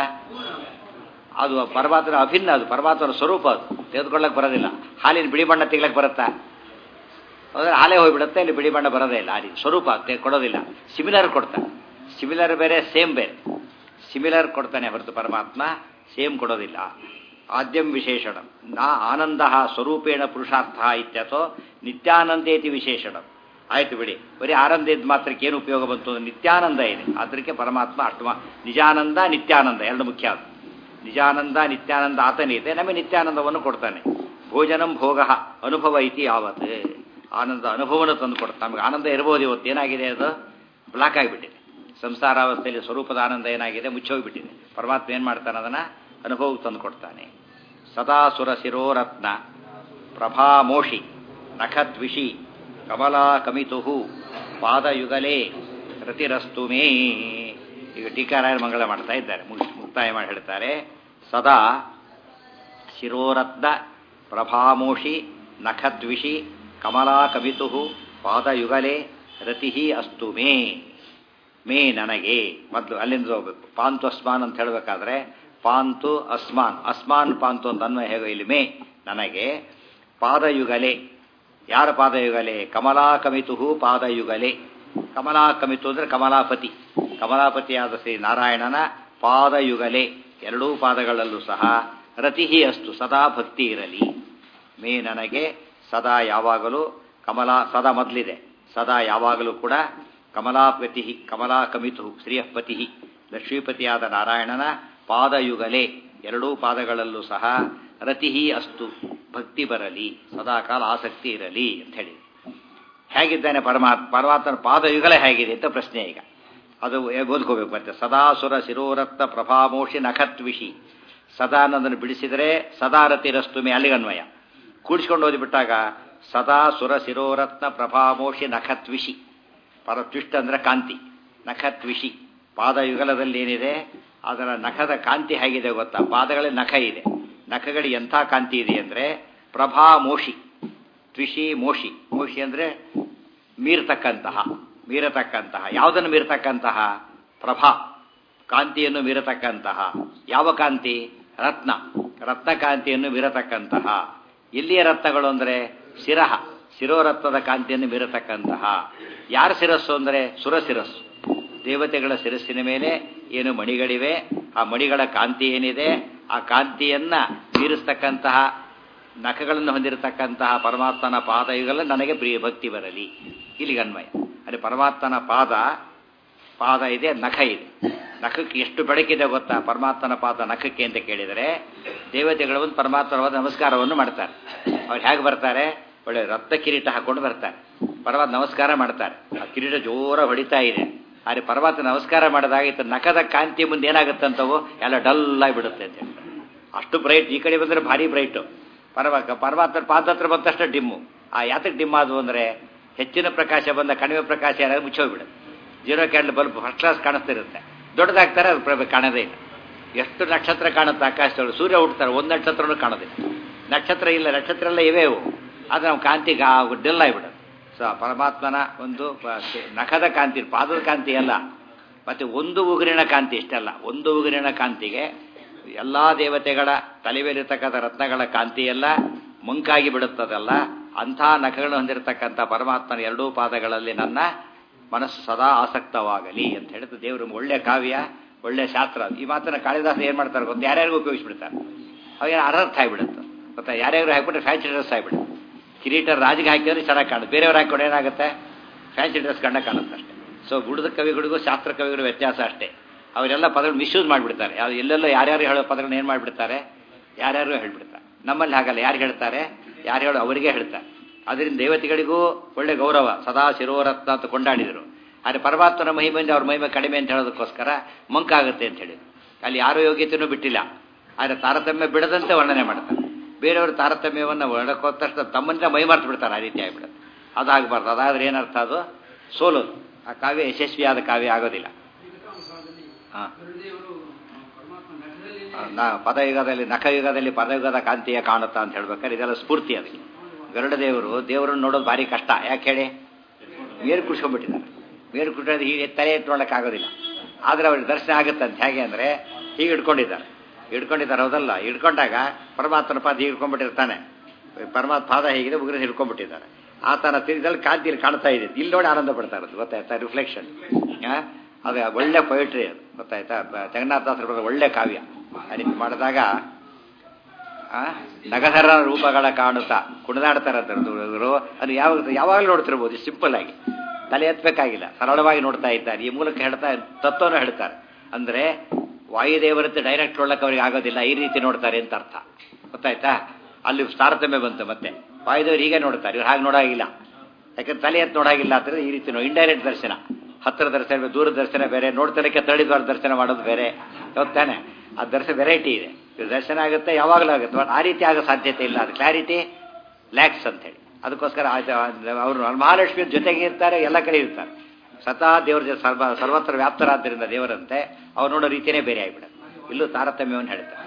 ಅದು ಪರಮಾತ್ಮನ ಅಭಿನ್ನ ಅದು ಪರಮಾತ್ಮನ ಸ್ವರೂಪ ಅದು ತೆಗೆದುಕೊಳ್ಳಕ್ಕೆ ಬರೋದಿಲ್ಲ ಹಾಲಿನ ಬಿಳಿ ಬಣ್ಣ ತೆಗ್ಲಕ್ಕೆ ಬರುತ್ತಾ ಅಂದರೆ ಹಾಲೇ ಹೋಗ್ಬಿಡುತ್ತೆ ಇಲ್ಲಿ ಬಿಳಿ ಬಣ್ಣ ಬರೋದೇ ಇಲ್ಲ ಹಾಲಿನ ಸ್ವರೂಪ ತೆ- ಕೊಡೋದಿಲ್ಲ ಸಿಮಿಲರ್ ಕೊಡ್ತಾನೆ ಸಿಮಿಲರ್ ಬೇರೆ ಸೇಮ್ ಬೇರೆ ಸಿಮಿಲರ್ ಕೊಡ್ತಾನೆ ಹೊರತು ಪರಮಾತ್ಮ ಸೇಮ್ ಕೊಡೋದಿಲ್ಲ ಆದ್ಯಂ ವಿಶೇಷಣ ನಾ ಆನಂದ ಸ್ವರೂಪೇಣ ಪುರುಷಾರ್ಥ ಇತ್ಯಥೋ ನಿತ್ಯಾನಂದೇತಿ ವಿಶೇಷಣ ಆಯ್ತು ಬಿಡಿ ಬರೀ ಆನಂದ ಇದ್ದ ಮಾತ್ರಕ್ಕೆ ಏನು ಉಪಯೋಗ ಬಂತು ಅಂದ್ರೆ ನಿತ್ಯಾನಂದ ಇದೆ ಅದಕ್ಕೆ ಪರಮಾತ್ಮ ಅಷ್ಟು ಮಾ- ನಿಜಾನಂದ ನಿತ್ಯಾನಂದ ಎರಡು ಮುಖ್ಯ ಅದು ನಿಜಾನಂದ ನಿತ್ಯಾನಂದ ಆತನಿದೆ ನಮಗೆ ನಿತ್ಯಾನಂದವನ್ನು ಕೊಡ್ತಾನೆ ಭೋಜನಂ ಭೋಗ ಅನುಭವ ಇತಿ ಯಾವತ್ ಆನಂದ ಅನುಭವವನ್ನು ತಂದು ಕೊಡ್ತಾನೆ ನಮಗೆ ಆನಂದ ಇರಬಹುದು ಇವತ್ತು ಏನಾಗಿದೆ ಅದು ಬ್ಲಾಕ್ ಆಗಿಬಿಟ್ಟಿದೆ ಸಂಸಾರಾವಸ್ಥೆಯಲ್ಲಿ ಸ್ವರೂಪದ ಆನಂದ ಏನಾಗಿದೆ ಮುಚ್ಚೋಗಿಬಿಟ್ಟಿದೆ ಪರಮಾತ್ಮ ಏನು ಮಾಡ್ತಾನೆ ಅದನ್ನು ಅನುಭವಕ್ಕೆ ತಂದು ಕೊಡ್ತಾನೆ ಸದಾಸುರ ಶಿರೋರತ್ನ ಪ್ರಭಾಮೋಷಿ ನಖದ್ವಿಷಿ ಕಮಲಾ ಕಮಿತು ಪಾದಯುಗಲೇ ರತಿರಸ್ತು ಮೇ ಈಗ ಟೀಕಾರಾಯಣ ಮಂಗಳ ಮಾಡ್ತಾ ಇದ್ದಾರೆ ಮುಗಿಸ್ ಮುಕ್ತಾಯ ಮಾಡಿ ಹೇಳ್ತಾರೆ ಸದಾ ಶಿರೋರತ್ನ ಪ್ರಭಾಮೋಷಿ ನಖದ್ವಿಷಿ ಕಮಲಾ ಕವಿತು ಪಾದಯುಗಲೇ ರತಿ ಅಸ್ತು ಮೇ ಮೇ ನನಗೆ ಮೊದಲು ಅಲ್ಲಿಂದ ಹೋಗ್ಬೇಕು ಪಾಂತು ಅಸ್ಮಾನ್ ಅಂತ ಹೇಳಬೇಕಾದ್ರೆ ಪಾಂತು ಅಸ್ಮಾನ್ ಅಸ್ಮಾನ್ ಪಾಂತು ಅಂತ ಅನ್ವಯ ಹೇಗೋ ಇಲ್ಲಿ ಮೇ ನನಗೆ ಪಾದಯುಗಲೆ ಯಾರ ಪಾದಯುಗಲೆ ಕಮಲಾ ಕಮಿತು ಪಾದಯುಗಲೆ ಕಮಲಾ ಕಮಿತು ಅಂದರೆ ಕಮಲಾಪತಿ ಕಮಲಾಪತಿಯಾದ ಶ್ರೀ ನಾರಾಯಣನ ಪಾದಯುಗಲೆ ಎರಡೂ ಪಾದಗಳಲ್ಲೂ ಸಹ ರತಿಹಿ ಅಸ್ತು ಸದಾ ಭಕ್ತಿ ಇರಲಿ ಮೇ ನನಗೆ ಸದಾ ಯಾವಾಗಲೂ ಕಮಲಾ ಸದಾ ಮೊದಲಿದೆ ಸದಾ ಯಾವಾಗಲೂ ಕೂಡ ಕಮಲಾಪತಿ ಕಮಲಾ ಕಮಿತು ಶ್ರೀಯಪತಿ ಲಕ್ಷ್ಮೀಪತಿಯಾದ ನಾರಾಯಣನ ಪಾದಯುಗಲೆ ಎರಡೂ ಪಾದಗಳಲ್ಲೂ ಸಹ ರತಿಹಿ ಅಸ್ತು ಭಕ್ತಿ ಬರಲಿ ಸದಾಕಾಲ ಆಸಕ್ತಿ ಇರಲಿ ಅಂತ ಹೇಳಿ ಹೇಗಿದ್ದಾನೆ ಪರಮಾತ್ಮ ಪರಮಾತ್ಮನ ಪಾದಯುಗಲೇ ಹೇಗಿದೆ ಅಂತ ಪ್ರಶ್ನೆ ಈಗ ಅದು ಓದ್ಕೋಬೇಕು ಮತ್ತೆ ಸದಾಸುರ ಶಿರೋರಕ್ತ ಪ್ರಭಾಮೋಷಿ ನಖತ್ವಿಷಿ ಸದಾ ಅನ್ನೋದನ್ನು ಬಿಡಿಸಿದರೆ ಸದಾ ರತಿರಸ್ತುಮೆ ಅಲ್ಲಿಗನ್ವಯ ಕೂಡಿಸ್ಕೊಂಡು ಓದಿಬಿಟ್ಟಾಗ ಸದಾ ಸುರ ಶಿರೋರತ್ನ ಪ್ರಭಾಮೋಷಿ ನಖತ್ವಿಷಿ ಪರ ಟ್ವಿಸ್ಟ್ ಅಂದ್ರೆ ಕಾಂತಿ ನಖತ್ವಿಷಿ ಪಾದಯುಗಲದಲ್ಲಿ ಏನಿದೆ ಅದರ ನಖದ ಕಾಂತಿ ಹೇಗಿದೆ ಗೊತ್ತಾ ಪಾದಗಳಲ್ಲಿ ನಖ ಇದೆ ನಖಗಳಿಗೆ ಎಂಥ ಕಾಂತಿ ಇದೆ ಅಂದರೆ ಪ್ರಭಾ ಮೋಷಿ ತ್ವಿಷಿ ಮೋಷಿ ಮೋಷಿ ಅಂದರೆ ಮೀರತಕ್ಕಂತಹ ಮೀರತಕ್ಕಂತಹ ಯಾವುದನ್ನು ಮೀರತಕ್ಕಂತಹ ಪ್ರಭಾ ಕಾಂತಿಯನ್ನು ಮೀರತಕ್ಕಂತಹ ಯಾವ ಕಾಂತಿ ರತ್ನ ರತ್ನ ಕಾಂತಿಯನ್ನು ಮೀರತಕ್ಕಂತಹ ಎಲ್ಲಿಯ ರತ್ನಗಳು ಅಂದರೆ ಶಿರಹ ಶಿರೋರತ್ನದ ಕಾಂತಿಯನ್ನು ಮೀರತಕ್ಕಂತಹ ಯಾರ ಶಿರಸ್ಸು ಅಂದರೆ ಸುರಶಿರಸ್ಸು ದೇವತೆಗಳ ಶಿರಸ್ಸಿನ ಮೇಲೆ ಏನು ಮಣಿಗಳಿವೆ ಆ ಮಣಿಗಳ ಕಾಂತಿ ಏನಿದೆ ಆ ಕಾಂತಿಯನ್ನ ಮೀರಿಸ್ತಕ್ಕಂತಹ ನಖಗಳನ್ನು ಹೊಂದಿರತಕ್ಕಂತಹ ಪರಮಾತ್ಮನ ಪಾದಯುಗಲ್ಲ ನನಗೆ ಪ್ರಿಯ ಭಕ್ತಿ ಬರಲಿ ಇಲ್ಲಿಗೆ ಅನ್ವಯ ಅಲ್ಲಿ ಪರಮಾತ್ಮನ ಪಾದ ಪಾದ ಇದೆ ನಖ ಇದೆ ನಖಕ್ಕೆ ಎಷ್ಟು ಬೆಳಕಿದೆ ಗೊತ್ತಾ ಪರಮಾತ್ಮನ ಪಾದ ನಖಕ್ಕೆ ಅಂತ ಕೇಳಿದರೆ ದೇವತೆಗಳು ಒಂದು ಪರಮಾತ್ಮನವಾದ ನಮಸ್ಕಾರವನ್ನು ಮಾಡ್ತಾರೆ ಅವ್ರು ಹೇಗೆ ಬರ್ತಾರೆ ಒಳ್ಳೆ ರಕ್ತ ಕಿರೀಟ ಹಾಕೊಂಡು ಬರ್ತಾರೆ ಪರಮಾತ್ಮ ನಮಸ್ಕಾರ ಮಾಡ್ತಾರೆ ಆ ಕಿರೀಟ ಜೋರ ಹೊಡಿತಾ ಇದೆ ಆದರೆ ಪರಮಾತ್ಮ ನಮಸ್ಕಾರ ಮಾಡಿದಾಗ ಇತ್ತು ನಖದ ಕಾಂತಿ ಮುಂದೆ ಏನಾಗುತ್ತಂತವು ಎಲ್ಲ ಡಲ್ ಆಗಿಬಿಡುತ್ತೆ ಅಂತ ಹೇಳ್ತಾರೆ ಅಷ್ಟು ಬ್ರೈಟ್ ಈ ಕಡೆ ಬಂದರೆ ಭಾರಿ ಬ್ರೈಟು ಪರಮ ಪರಮಾತ್ಮ ಪಾದ ಹತ್ರ ಬಂದ ತಕ್ಷಣ ಡಿಮ್ಮು ಆ ಯಾತಕ್ಕೆ ಡಿಮ್ ಆದವು ಅಂದರೆ ಹೆಚ್ಚಿನ ಪ್ರಕಾಶ ಬಂದ ಕಡಿಮೆ ಪ್ರಕಾಶ ಏನಾದ್ರು ಮುಚ್ಚೋಗ್ಬಿಡುತ್ತೆ zero candle bulb first class ಕಾಣಿಸ್ತಿರುತ್ತೆ ದೊಡ್ಡದಾಗ್ತಾರೆ ಅದು ಪ್ರ- ಕಾಣೋದೇ ಇಲ್ಲ ಎಷ್ಟು ನಕ್ಷತ್ರ ಕಾಣುತ್ತೆ ಆಕಾಶದೊಳಗೆ ಸೂರ್ಯ ಹುಡ್ತಾರೆ ಒಂದು ನಕ್ಷತ್ರನೂ ಕಾಣೋದಿಲ್ಲ ನಕ್ಷತ್ರ ಇಲ್ಲ ನಕ್ಷತ್ರ ಎಲ್ಲ ಇವೆ ಅವು ಅದು ನಾವು ಕಾಂತಿ ಡೆಲ್ ಆಗಿಬಿಡುತ್ತೆ ಸೊ ಪರಮಾತ್ಮನ ಒಂದು ಪ- ನಖದ ಕಾಂತಿ ಪಾದದ ಕಾಂತಿ ಅಲ್ಲ ಮತ್ತೆ ಒಂದು ಉಗುರಿನ ಕಾಂತಿ ಇಷ್ಟಲ್ಲ ಒಂದು ಉಗುರಿನ ಕಾಂತಿಗೆ ಎಲ್ಲ ದೇವತೆಗಳ ತಲೆ ಮೇಲಿರ್ತಕ್ಕಂಥ ರತ್ನಗಳ ಕಾಂತಿ ಎಲ್ಲ ಮುಂಕಾಗಿ ಬಿಡುತ್ತದಲ್ಲ ಅಂಥ ನಖಗಳನ್ನು ಹೊಂದಿರತಕ್ಕಂಥ ಪರಮಾತ್ಮನ ಎರಡೂ ಪಾದಗಳಲ್ಲಿ ನನ್ನ ಮನಸ್ಸು ಸದಾ ಆಸಕ್ತವಾಗಲಿ ಅಂತ ಹೇಳಿದ್ರೆ ದೇವರು ಒಳ್ಳೆ ಕಾವ್ಯ ಒಳ್ಳೆ ಶಾಸ್ತ್ರ ಈ ಮಾತನ್ನ ಕಾಳಿದಾಸ ಏನು ಮಾಡ್ತಾರೆ ಗೊತ್ತಾ ಯಾರ್ಯಾರಿಗೂ ಉಪಯೋಗಿಸ್ಬಿಡ್ತಾರೆ ಅವಾಗ ಅನರ್ಥ ಆಗಿಬಿಡುತ್ತೆ ಗೊತ್ತಾ ಯಾರ್ಯಾರು ಹಾಕ್ಬಿಟ್ರೆ ಫ್ಯಾನ್ಸಿ ಡ್ರೆಸ್ ಆಗಿಬಿಡುತ್ತೆ ಕಿರೀಟ ರಾಜಿಗೆ ಹಾಕಿದ್ರೆ ಚೆನ್ನಾಗಿ ಕಾಣುತ್ತೆ ಬೇರೆಯವ್ರು ಹಾಕಿಕೊಂಡು ಏನಾಗುತ್ತೆ ಫ್ಯಾನ್ಸಿ ಡ್ರೆಸ್ ಕಂಡ ಕಾಣುತ್ತೆ ಅಷ್ಟೇ ಸೊ ಗುಡದ ಕವಿಗಳಿಗೂ ಶಾಸ್ತ್ರ ಕವಿಗಳಿಗೂ ವ್ಯತ್ಯಾಸ ಅಷ್ಟೇ ಅವರೆಲ್ಲ ಪದಗಳು ಮಿಸ್ಯೂಸ್ ಮಾಡಿಬಿಡ್ತಾರೆ ಯಾವ ಎಲ್ಲೆಲ್ಲೋ ಯಾರ್ಯಾರು ಹೇಳೋ ಪದಗಳನ್ನ ಏನು ಮಾಡಿಬಿಡ್ತಾರೆ ಯಾರ್ಯಾರು ಹೇಳ್ಬಿಡ್ತಾರೆ ನಮ್ಮಲ್ಲಿ ಹಾಗಲ್ಲ ಯಾರು ಹೇಳ್ತಾರೆ ಯಾರು ಹೇಳೋ ಅವರಿಗೆ ಹೇಳ್ತಾರೆ ಅದರಿಂದ ದೇವತೆಗಳಿಗೂ ಒಳ್ಳೆ ಗೌರವ ಸದಾ ಶಿರೋರತ್ನ ಅಂತ ಕೊಂಡಾಡಿದರು ಆದರೆ ಪರಮಾತ್ಮನ ಮಹಿಮೆಯಿಂದ ಅವ್ರ ಮಹಿಮೆ ಕಡಿಮೆ ಅಂತ ಹೇಳೋದಕ್ಕೋಸ್ಕರ ಮಂಕಾಗುತ್ತೆ ಅಂತ ಹೇಳಿದ್ರು ಅಲ್ಲಿ ಯಾರೋ ಯೋಗ್ಯತೆಯೂ ಬಿಟ್ಟಿಲ್ಲ ಆದರೆ ತಾರತಮ್ಯ ಬಿಡದಂತೆ ವರ್ಣನೆ ಮಾಡ್ತಾರೆ ಬೇರೆಯವರು ತಾರತಮ್ಯವನ್ನು ಒಳಕೋದ ತಕ್ಷಣ ತಮ್ಮನ್ನ ಮೈ ಮರ್ತು ಬಿಡ್ತಾರೆ ಆ ರೀತಿ ಆಗಿಬಿಡುತ್ತೆ ಅದಾಗಬಾರ್ದು ಅದಾದ್ರೆ ಏನರ್ಥ ಅದು ಸೋಲೋದು ಆ ಕಾವ್ಯ ಯಶಸ್ವಿಯಾದ ಕಾವ್ಯ ಆಗೋದಿಲ್ಲ ಹಾಂ ನಾ ಪದಯುಗದಲ್ಲಿ ನಖಯುಗದಲ್ಲಿ ಪದಯುಗದ ಕಾಂತಿಯ ಕಾಣುತ್ತಾ ಅಂತ ಹೇಳ್ಬೇಕಾದ್ರೆ ಇದೆಲ್ಲ ಸ್ಫೂರ್ತಿ ಅದಕ್ಕೆ ಗರುಡ ದೇವರು ದೇವರನ್ನು ನೋಡೋದು ಭಾರಿ ಕಷ್ಟ ಯಾಕೆ ಹೇಳಿ ನೀರು ಕುಡಿಸ್ಕೊಂಡ್ಬಿಟ್ಟಿದ್ದಾರೆ ಬೇರೆ ಕುಟುಂಬದ ಹೀಗೆ ತಲೆ ಎತ್ಕೊಳ್ಳೋಕ್ಕಾಗೋದಿಲ್ಲ ಆದರೆ ಅವ್ರಿಗೆ ದರ್ಶನ ಆಗುತ್ತಂತೆ ಹೇಗೆ ಅಂದರೆ ಹೀಗೆ ಹಿಡ್ಕೊಂಡಿದ್ದಾರೆ ಹಿಡ್ಕೊಂಡಿದ್ದಾರೆ ಹೌದಲ್ಲ ಹಿಡ್ಕೊಂಡಾಗ ಪರಮಾತ್ಮನ ಪಾದ ಹೀಗೆ ಹಿಡ್ಕೊಂಡ್ಬಿಟ್ಟಿರ್ತಾನೆ ಪರಮಾತ್ಮ ಪಾದ ಹೇಗಿದೆ ಉಗ್ರ ಹಿಡ್ಕೊಂಡ್ಬಿಟ್ಟಿದ್ದಾರೆ ಆತನ ತಿರುಗದಲ್ಲಿ ಕಾಂತಿಯಲ್ಲಿ ಕಾಣ್ತಾ ಇದೆ ಇಲ್ಲಿ ನೋಡಿ ಆನಂದ ಪಡ್ತಾ ಇರೋದು ಗೊತ್ತಾಯ್ತಾ ರಿಫ್ಲೆಕ್ಷನ್ ಅದು ಒಳ್ಳೆ ಪೊಯಿಟ್ರಿ ಅದು ಗೊತ್ತಾಯ್ತಾ ಬ- ಜಗನ್ನಾಥದಾಸರು ಬರೆದ ಒಳ್ಳೆ ಕಾವ್ಯ ಆ ರೀತಿ ಮಾಡಿದಾಗ ಆ, ನಗಧರ ರೂಪಗಳ ಕಾಣುತ್ತಾ ಕುಣಿದಾಡ್ತಾರೆ ಇವರು ಅದು ಯಾವಾಗ ಯಾವಾಗಲೂ ನೋಡ್ತಿರ್ಬೋದು ಸಿಂಪಲ್ ಆಗಿ ತಲೆ ಎತ್ತಬೇಕಾಗಿಲ್ಲ ಸರಳವಾಗಿ ನೋಡ್ತಾ ಇದ್ದಾರೆ ಈ ಮೂಲಕ ಹೇಳ್ತಾ ತತ್ವನ ಹೇಳ್ತಾರೆ ಅಂದ್ರೆ ವಾಯುದೇವರಂತೆ ಡೈರೆಕ್ಟ್ ನೋಡ್ಲಕ್ಕೆ ಅವ್ರಿಗೆ ಆಗೋದಿಲ್ಲ ಈ ರೀತಿ ನೋಡ್ತಾರೆ ಅಂತ ಅರ್ಥ ಗೊತ್ತಾಯ್ತಾ ಅಲ್ಲಿ ತಾರತಮ್ಯ ಬಂತು ಮತ್ತೆ ವಾಯುದೇವರು ಹೀಗೆ ನೋಡ್ತಾರೆ ಇವ್ರು ಹಾಗೆ ನೋಡಾಗಿಲ್ಲ ಯಾಕಂದ್ರೆ ತಲೆ ಎತ್ತು ನೋಡಾಗಿಲ್ಲ ಅಂತಂದ್ರೆ ಈ ರೀತಿ ಇಂಡೈರೆಕ್ಟ್ ದರ್ಶನ ಹತ್ತಿರ ದರ್ಶನ ಬೇರೆ, ದೂರ ದರ್ಶನ ಬೇರೆ ನೋಡ್ತಲಕ್ಕೆ ತಳಿದ್ವಾರ ದರ್ಶನ ಮಾಡೋದು ಬೇರೆ ಗೊತ್ತಾನೆ ಆ ದರ್ಶನ ವೆರೈಟಿ ಇದೆ ಇದು ದರ್ಶನ ಆಗುತ್ತೆ ಯಾವಾಗಲೂ ಆಗುತ್ತೆ ಬಟ್ ಆ ರೀತಿ ಆಗೋ ಸಾಧ್ಯತೆ ಇಲ್ಲ ಅದು ಕ್ಲಾರಿಟಿ ಲ್ಯಾಕ್ಸ್ ಅಂತ ಹೇಳಿ ಅದಕ್ಕೋಸ್ಕರ ಅವರು ಮಹಾಲಕ್ಷ್ಮಿ ಜೊತೆಗೆ ಇರ್ತಾರೆ ಎಲ್ಲ ಕಡೆ ಇರ್ತಾರೆ ಸದಾ ದೇವರ ಜೊತೆ ಸರ್ವ ಸರ್ವತ್ರ ವ್ಯಾಪ್ತರಾದ್ದರಿಂದ ದೇವರಂತೆ ಅವ್ರು ನೋಡೋ ರೀತಿಯೇ ಬೇರೆ ಆಗಿಬಿಡುತ್ತೆ ಇಲ್ಲೂ ತಾರತಮ್ಯವನ್ನು ಹೇಳ್ತಾರೆ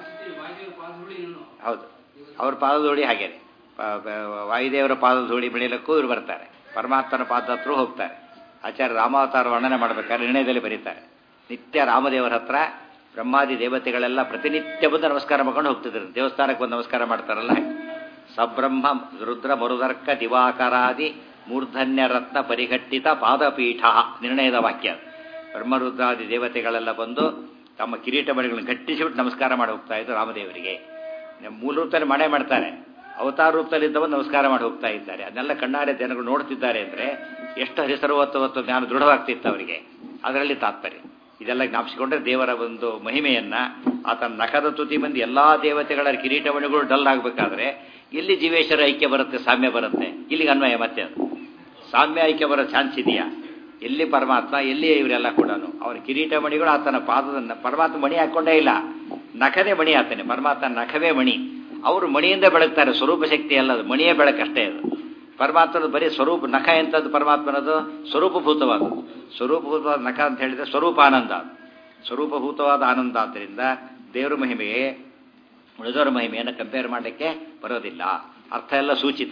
ಹೌದು ಅವ್ರ ಪಾದಧೂಳಿ ಹಾಗೇನೆ ಪ- ಪ- ವಾಯುದೇವರ ಪಾದಧೂಳಿ ಬೆಳೆಯಲಿಕ್ಕೂ ಇವ್ರು ಬರ್ತಾರೆ ಪರಮಾತ್ಮನ ಪಾದ ಹತ್ರ ಹೋಗ್ತಾರೆ ಆಚಾರ್ಯ ರಾಮಾವತಾರ ವರ್ಣನೆ ಮಾಡ್ಬೇಕಾದ್ರೆ ನಿರ್ಣಯದಲ್ಲಿ ಬರೀತಾರೆ ನಿತ್ಯ ರಾಮದೇವರ ಹತ್ರ ಬ್ರಹ್ಮಾದಿ ದೇವತೆಗಳೆಲ್ಲ ಪ್ರತಿನಿತ್ಯ ಬಂದು ನಮಸ್ಕಾರ ಮಾಡ್ಕೊಂಡು ಹೋಗ್ತಿದ್ರು ದೇವಸ್ಥಾನಕ್ಕೆ ಬಂದು ನಮಸ್ಕಾರ ಮಾಡ್ತಾರಲ್ಲ ಹಾಗೆ. ಸಬ್ರಹ್ಮ ರುದ್ರ ಮರುದರ್ಕ ದಿವಾಕರಾದಿ ಮೂರ್ಧನ್ಯ ರತ್ನ ಪರಿಘಟ್ಟಿತ ಪಾದಪೀಠ ನಿರ್ಣಯದ ವಾಕ್ಯ ಅದು. ಬ್ರಹ್ಮರುದ್ರಾದಿ ದೇವತೆಗಳೆಲ್ಲ ಬಂದು ತಮ್ಮ ಕಿರೀಟ ಮಣಿಗಳನ್ನು ಗಟ್ಟಿಸಿಬಿಟ್ಟು ನಮಸ್ಕಾರ ಮಾಡಿ ಹೋಗ್ತಾ ಇದ್ರು ರಾಮದೇವರಿಗೆ ಮೂಲ ರೂಪದಲ್ಲಿ ಮನೆ ಮಾಡ್ತಾರೆ ಅವತಾರ ರೂಪದಲ್ಲಿದ್ದವರು ನಮಸ್ಕಾರ ಮಾಡಿ ಹೋಗ್ತಾ ಇದ್ದಾರೆ ಅದನ್ನೆಲ್ಲ ಕಣ್ಣಾರೆ ಜನಗಳು ನೋಡ್ತಿದ್ದಾರೆ ಅಂದ್ರೆ ಎಷ್ಟು ಹರಿಸರ್ವತ್ವತ್ತು ಜ್ಞಾನ ದೃಢವಾಗ್ತಿತ್ತು ಅವರಿಗೆ ಅದರಲ್ಲಿ ತಾತ್ಪರ್ಯ ಇದೆಲ್ಲ ಜ್ಞಾಪಿಸಿಕೊಂಡ್ರೆ ದೇವರ ಒಂದು ಮಹಿಮೆಯನ್ನ ಆತನ ನಖದ ತುದಿ ಬಂದು ಎಲ್ಲಾ ದೇವತೆಗಳ ಕಿರೀಟಮಣಿಗಳು ಡಲ್ ಆಗಬೇಕಾದ್ರೆ ಎಲ್ಲಿ ಜೀವೇಶ್ವರ ಐಕ್ಯ ಬರುತ್ತೆ ಸಾಮ್ಯ ಬರುತ್ತೆ ಇಲ್ಲಿಗೆ ಅನ್ವಯ ಮತ್ತೆ ಅದು ಸಾಮ್ಯ ಐಕ್ಯ ಬರೋ ಚಾನ್ಸ್ ಇದೆಯಾ ಎಲ್ಲಿ ಪರಮಾತ್ಮ ಎಲ್ಲಿ ಇವರೆಲ್ಲ ಕೂಡ ಅವನ ಕಿರೀಟ ಮಣಿಗಳು ಆತನ ಪಾದದ ಪರಮಾತ್ಮ ಮಣಿ ಹಾಕೊಂಡೇ ಇಲ್ಲ ನಖದೇ ಮಣಿ ಆತನೆ ಪರಮಾತ್ಮ ನಖವೇ ಮಣಿ ಅವರು ಮಣಿಯಿಂದ ಬೆಳಗ್ತಾರೆ ಸ್ವರೂಪ ಶಕ್ತಿ ಅಲ್ಲ ಅದು ಮಣಿಯೇ ಬೆಳಕಷ್ಟೇ ಅದು ಪರಮಾತ್ಮನದು ಬರೀ ಸ್ವರೂಪ ನಖ ಎಂಥದ್ದು ಪರಮಾತ್ಮನದು ಸ್ವರೂಪಭೂತವಾದದ್ದು ಸ್ವರೂಪಭೂತವಾದ ನಖ ಅಂತ ಹೇಳಿದ್ರೆ ಸ್ವರೂಪ ಆನಂದ ಅದು. ಸ್ವರೂಪಭೂತವಾದ ಆನಂದ ಆದ್ದರಿಂದ ದೇವರ ಮಹಿಮೆಯೇ ಉಳಿದವರ ಮಹಿಮೆಯನ್ನು ಕಂಪೇರ್ ಮಾಡಲಿಕ್ಕೆ ಬರೋದಿಲ್ಲ ಅರ್ಥ ಎಲ್ಲ ಸೂಚಿತ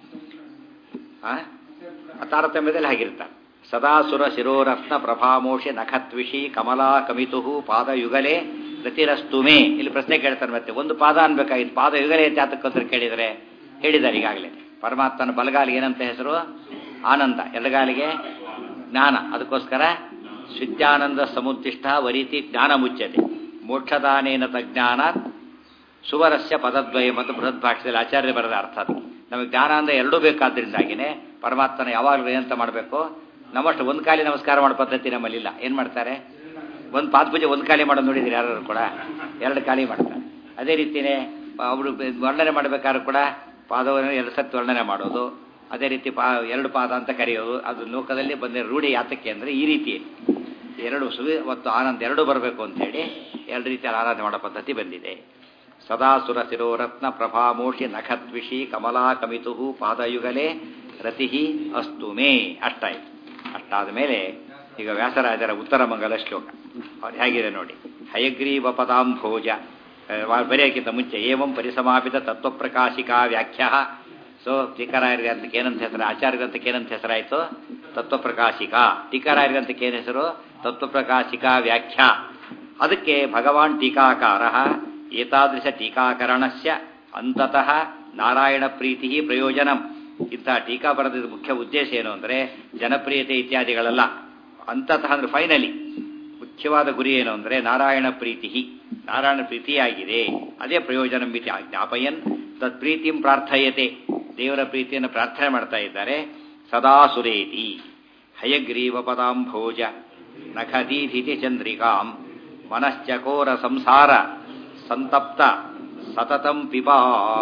ಆ? ಆ ತಾರತಮ್ಯದಲ್ಲಿ ಹಾಗಿರ್ತಾರೆ ಸದಾಸುರ ಶಿರೋರತ್ನ ಪ್ರಭಾಮೋಷೆ ನಖತ್ವಿಷಿ ಕಮಲಾ ಕಮಿತು ಪಾದಯುಗಲೇ ಗತಿರಸ್ತುಮೇ ಇಲ್ಲಿ ಪ್ರಶ್ನೆ ಕೇಳ್ತಾರೆ ಮತ್ತೆ ಒಂದು ಪಾದ ಅನ್ಬೇಕಾಗಿತ್ತು ಪಾದ ಯುಗಲೇ ಅಂತ ಯಾತಕ್ಕಂತ ಕೇಳಿದರೆ ಹೇಳಿದ್ದಾರೆ ಈಗಾಗಲೇ ಪರಮಾತ್ಮನ ಬಲಗಾಲಿಗೆ ಏನಂತ ಹೆಸರು ಆನಂದ ಎಡಗಾಲಿಗೆ ಜ್ಞಾನ ಅದಕ್ಕೋಸ್ಕರ ವಿದ್ಯಾನಂದ ಸಮುದ್ದಿಷ್ಟ ವರೀತಿ ಜ್ಞಾನ ಮುಚ್ಚತೆ ಮೋಕ್ಷದಾನೇನ ತಜ್ಞಾನಾತ್ ಸುವರಸ್ಯ ಪದದ್ವಯ ಮತ್ತು ಬೃಹತ್ ಭಾಷೆಯಲ್ಲಿ ಆಚಾರ್ಯ ಬರೆದ ಅರ್ಥ ಅದು ನಮಗೆ ಜ್ಞಾನ ಅಂದ್ರೆ ಎರಡೂ ಬೇಕಾದ್ರಿಂದಾಗಿನೇ ಪರಮಾತ್ಮನ ಯಾವಾಗಲೂ ಏನಂತ ಮಾಡಬೇಕು ನಮ್ಮಷ್ಟು ಒಂದು ಕಾಲಿ ನಮಸ್ಕಾರ ಮಾಡೋ ಪದ್ಧತಿ ನಮ್ಮಲ್ಲಿಲ್ಲ ಏನು ಮಾಡ್ತಾರೆ ಒಂದು ಪಾದ ಪೂಜೆ ಒಂದು ಕಾಲಿ ಮಾಡೋದು ನೋಡಿದ್ರೆ ಯಾರು ಕೂಡ ಎರಡು ಕಾಲಿ ಮಾಡ್ತಾರೆ ಅದೇ ರೀತಿಯೇ ಅವರು ವರ್ಣನೆ ಮಾಡಬೇಕಾದ್ರೂ ಕೂಡ ಪಾದವನ್ನು ಎರಡು ಸತ್ತು ವರ್ಣನೆ ಮಾಡೋದು ಅದೇ ರೀತಿ ಪಾ ಎರಡು ಪಾದ ಅಂತ ಕರೆಯೋದು ಅದು ಲೋಕದಲ್ಲಿ ಬಂದ ರೂಢಿ ಯಾತಕ್ಕೆ ಅಂದರೆ ಈ ರೀತಿ ಎರಡು ಸುವಿ ಮತ್ತು ಆನಂದ ಎರಡೂ ಬರಬೇಕು ಅಂತ ಹೇಳಿ ಎರಡು ರೀತಿಯಲ್ಲಿ ಆರಾಧನೆ ಮಾಡೋ ಪದ್ಧತಿ ಬಂದಿದೆ ಸದಾಸುರ ಶಿರೋರತ್ನ ಪ್ರಭಾಮೋಷಿ ನಖದ್ವಿಷಿ ಕಮಲಾ ಕಮಿತು ಪಾದಯುಗಲೇ ರತಿ ಅಸ್ತು ಮೇ ಅಷ್ಟಾಯ್ತು ಅಷ್ಟಾದ ಮೇಲೆ ಈಗ ವ್ಯಾಸರಾಜರ ಉತ್ತರ ಮಂಗಲ ಶ್ಲೋಕ ಅವ್ರು ಹೇಗಿದೆ ನೋಡಿ ಹಯಗ್ರೀವ ಪದಾಂಭೋಜ ಬರೆಯೋಕ್ಕಿಂತ ಮುಂಚೆ ಏವಂ ಪರಿಸಮಾಪಿತ ತತ್ವಪ್ರಕಾಶಿಕಾ ವ್ಯಾಖ್ಯ ಸೊ ಟೀಕರಾಯರ ಗ್ರಂಥಕ್ಕೆ ಏನಂತ ಹೆಸರು ಆಚಾರ್ಯ ಗ್ರಂಥಕ್ಕೆ ಏನಂತ ಹೆಸರಾಯಿತು ತತ್ವಪ್ರಕಾಶಿಕಾ ಟೀಕರಾಯರ ಗ್ರಂಥಕ್ಕೆ ಏನು ಹೆಸರು ತತ್ವಪ್ರಕಾಶಿಕಾ ವ್ಯಾಖ್ಯ ಅದಕ್ಕೆ ಭಗವಾನ್ ಟೀಕಾಕಾರ ಏತಾದೃಶ ಟೀಕಾಕರಣಸ್ಯ ಅಂತತಃ ನಾರಾಯಣ ಪ್ರೀತಿ ಪ್ರಯೋಜನಂ ಇಂತಹ ಟೀಕಾ ಬರೆದ ಮುಖ್ಯ ಉದ್ದೇಶ ಏನು ಅಂದರೆ ಜನಪ್ರಿಯತೆ ಇತ್ಯಾದಿಗಳಲ್ಲ ಅಂತತಃ ಅಂದ್ರೆ ಫೈನಲಿ ಮುಖ್ಯವಾದ ಗುರಿ ಏನು ಅಂದರೆ ನಾರಾಯಣ ಪ್ರೀತಿ ನಾರಾಯಣ ಪ್ರೀತಿಯಾಗಿದೆ ಅದೇ ಪ್ರಯೋಜನ ಮಿತಿ ಜ್ಞಾಪಯನ್ ತತ್ ಪ್ರೀತಿಂ ಪ್ರಾರ್ಥಯತೆ ದೇವರ ಪ್ರೀತಿಯನ್ನು ಪ್ರಾರ್ಥನೆ ಮಾಡ್ತಾ ಇದ್ದಾರೆ ಸದಾ ಸುರೇತಿ ಹಯಗ್ರೀವ ಪದಾಂಭೋಜ ನಖದೀಧಿತಿ ಚಂದ್ರಿಕಾಂ ಮನಶ್ಚಕೋರ ಸಂಸಾರ ಸಂತಪ್ತ ಸತತಂ ಪಿಬಾ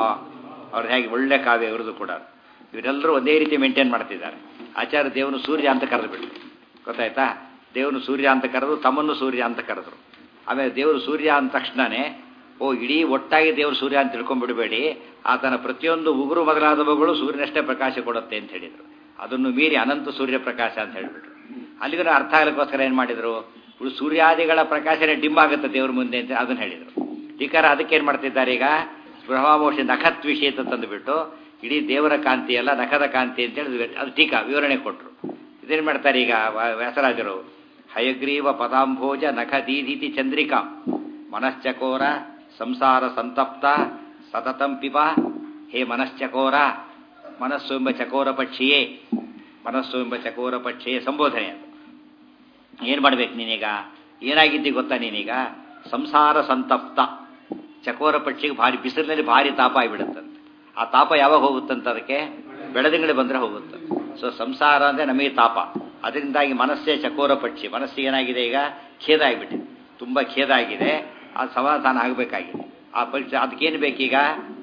ಅವ್ರು ಹೇಗೆ ಒಳ್ಳೆ ಕಾವ್ಯ ಇವ್ರದ್ದು ಕೂಡ ಇವರೆಲ್ಲರೂ ಒಂದೇ ರೀತಿ ಮೇಂಟೈನ್ ಮಾಡ್ತಿದ್ದಾರೆ ಆಚಾರ್ಯ ದೇವನು ಸೂರ್ಯ ಅಂತ ಕರೆದು ಬಿಟ್ರು ಗೊತ್ತಾಯ್ತಾ ದೇವನು ಸೂರ್ಯ ಅಂತ ಕರೆದು ತಮ್ಮನ್ನು ಸೂರ್ಯ ಅಂತ ಕರೆದ್ರು ಆಮೇಲೆ ದೇವರು ಸೂರ್ಯ ಅಂದ ತಕ್ಷಣನೇ ಓ ಇಡೀ ಒಟ್ಟಾಗಿ ದೇವರು ಸೂರ್ಯ ಅಂತ ತಿಳ್ಕೊಂಡ್ಬಿಡಬೇಡಿ ಆತನ ಪ್ರತಿಯೊಂದು ಉಗುರು ಮೊದಲಾದವುಗಳು ಸೂರ್ಯನಷ್ಟೇ ಪ್ರಕಾಶ ಕೊಡುತ್ತೆ ಅಂತ ಹೇಳಿದರು ಅದನ್ನು ಮೀರಿ ಅನಂತ ಸೂರ್ಯ ಪ್ರಕಾಶ ಅಂತ ಹೇಳಿಬಿಟ್ರು ಅಲ್ಲಿಗೂ ಅರ್ಥ ಆಗಲಿಕ್ಕೋಸ್ಕರ ಏನು ಮಾಡಿದರು ಇವು ಸೂರ್ಯಾದಿಗಳ ಪ್ರಕಾಶನೇ ಡಿಮ್ ಆಗುತ್ತೆ ದೇವ್ರ ಮುಂದೆ ಅಂತ ಅದನ್ನು ಹೇಳಿದರು ಟೀಕಾರ ಅದಕ್ಕೆ ಏನು ಮಾಡ್ತಿದ್ದಾರೆ ಈಗ ಬ್ರಹ್ಮಾಮೋಷ ನಖತ್ ವಿಷಯ ಅಂತ ತಂದುಬಿಟ್ಟು ಇಡೀ ದೇವರ ಕಾಂತಿ ಅಲ್ಲ ನಖದ ಕಾಂತಿ ಅಂತ ಹೇಳಿ ಅದು ಟೀಕಾ ವಿವರಣೆ ಕೊಟ್ಟರು ಇದೇನು ಮಾಡ್ತಾರೆ ಈಗ ವ- ವ್ಯಾಸರಾಜರು ಹಯಗ್ರೀವ ಪದಾಂಭೋಜ ನಖ ದೀದಿತಿ ಚಂದ್ರಿಕಾ ಮನಶ್ಚಕೋರ ಸಂಸಾರ ಸಂತಪ್ತ ಸತತಂ ಪಿಬ ಹೇ ಮನಶ್ಚಕೋರ ಮನಸ್ಸು ಎಂಬ ಚಕೋರ ಪಕ್ಷಿಯೇ ಮನಸ್ಸು ಎಂಬ ಚಕೋರ ಪಕ್ಷಿಯೇ ಸಂಬೋಧನೆ ಅದು ಏನು ಮಾಡ್ಬೇಕು ನೀನೀಗ ಏನಾಗಿದ್ದಿ ಗೊತ್ತಾ ನೀನೀಗ ಸಂಸಾರ ಸಂತಪ್ತ ಚಕೋರ ಪಕ್ಷಿಗೆ ಭಾರಿ ಬಿಸಿಲಿನಲ್ಲಿ ಭಾರಿ ತಾಪ ಆಗಿಬಿಡುತ್ತಂತೆ ಆ ತಾಪ ಯಾವಾಗ ಹೋಗುತ್ತಂತ ಅದಕ್ಕೆ ಬೆಳದಿಂಗಳು ಬಂದರೆ ಹೋಗುತ್ತೆ ಸೊ ಸಂಸಾರ ಅಂದರೆ ನಮಗೆ ತಾಪ ಅದರಿಂದಾಗಿ ಮನಸ್ಸೇ ಚಕೋರ ಪಕ್ಷಿ ಮನಸ್ಸಿಗೆ ಏನಾಗಿದೆ ಈಗ ಖೇದ ಆಗಿಬಿಟ್ಟಿದೆ ತುಂಬ ಖೇದ ಆಗಿದೆ ಅದು ಸಮಾಧಾನ ಆಗಬೇಕಾಗಿದೆ ಆ ಪಕ್ಷಿ ಅದಕ್ಕೇನು ಬೇಕೀಗ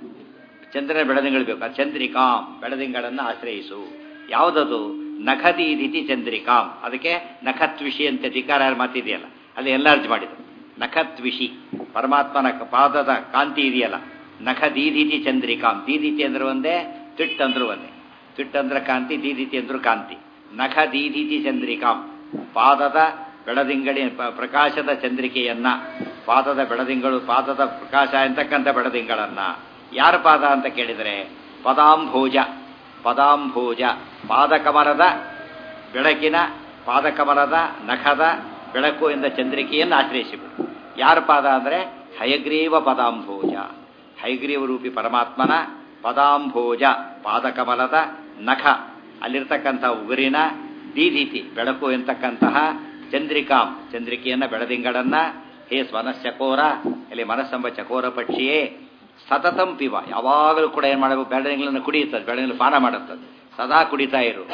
ಚಂದ್ರನ ಬೆಳದಿಂಗಳು ಬೇಕು ಆ ಚಂದ್ರಿಕಾಂ ಬೆಳದಿಂಗಳನ್ನು ಆಶ್ರಯಿಸು ಯಾವುದದು ನಖದೀದಿತಿ ಚಂದ್ರಿಕಾಂ ಅದಕ್ಕೆ ನಖತ್ವಿಷಿ ಅಂತ ಧಿಕಾರ ಮಾತಿದೆಯಲ್ಲ ಅಲ್ಲಿ ಎಲ್ಲಾರ್ಜ್ ಮಾಡಿದ್ರು ನಖತ್ವಿಷಿ ಪರಮಾತ್ಮನ ಕ- ಪಾದದ ಕಾಂತಿ ಇದೆಯಲ್ಲ ನಖದೀದಿತಿ ಚಂದ್ರಿಕಾಂ ದೀದಿತಿ ಅಂದ್ರೆ ಒಂದೇ ತಿಟ್ ಅಂದ್ರು ಒಂದೇ ತಿಟ್ ಅಂದ್ರೆ ಕಾಂತಿ ದೀದಿತಿ ಅಂದ್ರು ಕಾಂತಿ ನಖ ದೀದಿತಿ ಚಂದ್ರಿಕಾಂ ಪಾದದ ಬೆಳದಿಂಗಡಿ ಪ- ಪ್ರಕಾಶದ ಚಂದ್ರಿಕೆಯನ್ನ ಪಾದದ ಬೆಳದಿಂಗಳು ಪಾದದ ಪ್ರಕಾಶ ಎಂತಕ್ಕಂಥ ಬೆಳದಿಂಗಳನ್ನ ಯಾರ ಪಾದ ಅಂತ ಕೇಳಿದರೆ ಪದಾಂಭೋಜ ಪದಾಂಭೋಜ ಪಾದಕಮಲದ ಬೆಳಕಿನ ಪಾದಕಮಲದ ನಖದ ಬೆಳಕು ಎಂದ ಚಂದ್ರಿಕೆಯನ್ನು ಆಶ್ರಯಿಸಿಬಿಡು ಯಾರ ಪಾದ ಅಂದರೆ ಹಯಗ್ರೀವ ಪದಾಂಭೋಜ ಹಯಗ್ರೀವ ರೂಪಿ ಪರಮಾತ್ಮನ ಪದಾಂಭೋಜ ಪಾದಕಮಲದ ನಖ ಅಲ್ಲಿರ್ತಕ್ಕಂಥ ಉಗುರಿನ ದೀದಿತಿ ಬೆಳಕು ಎಂತಕ್ಕಂತಹ ಚಂದ್ರಿಕಾಂ ಚಂದ್ರಿಕೆಯನ್ನ ಬೆಳದಿಂಗಳನ್ನ ಹೇ ಸ್ವನಶ್ಚಕೋರ ಇಲ್ಲಿ ಮನಸ್ಸೆಂಬ ಚಕೋರ ಪಕ್ಷಿಯೇ ಸತತಂ ಪಿವ ಯಾವಾಗಲೂ ಕೂಡ ಏನು ಮಾಡಬೇಕು ಬೆಳದಿಂಗಳನ್ನು ಕುಡಿಯುತ್ತದೆ ಬೆಳದಿಂಗಳು ಪಾನ ಮಾಡುತ್ತದೆ ಸದಾ ಕುಡಿತಾ ಇರು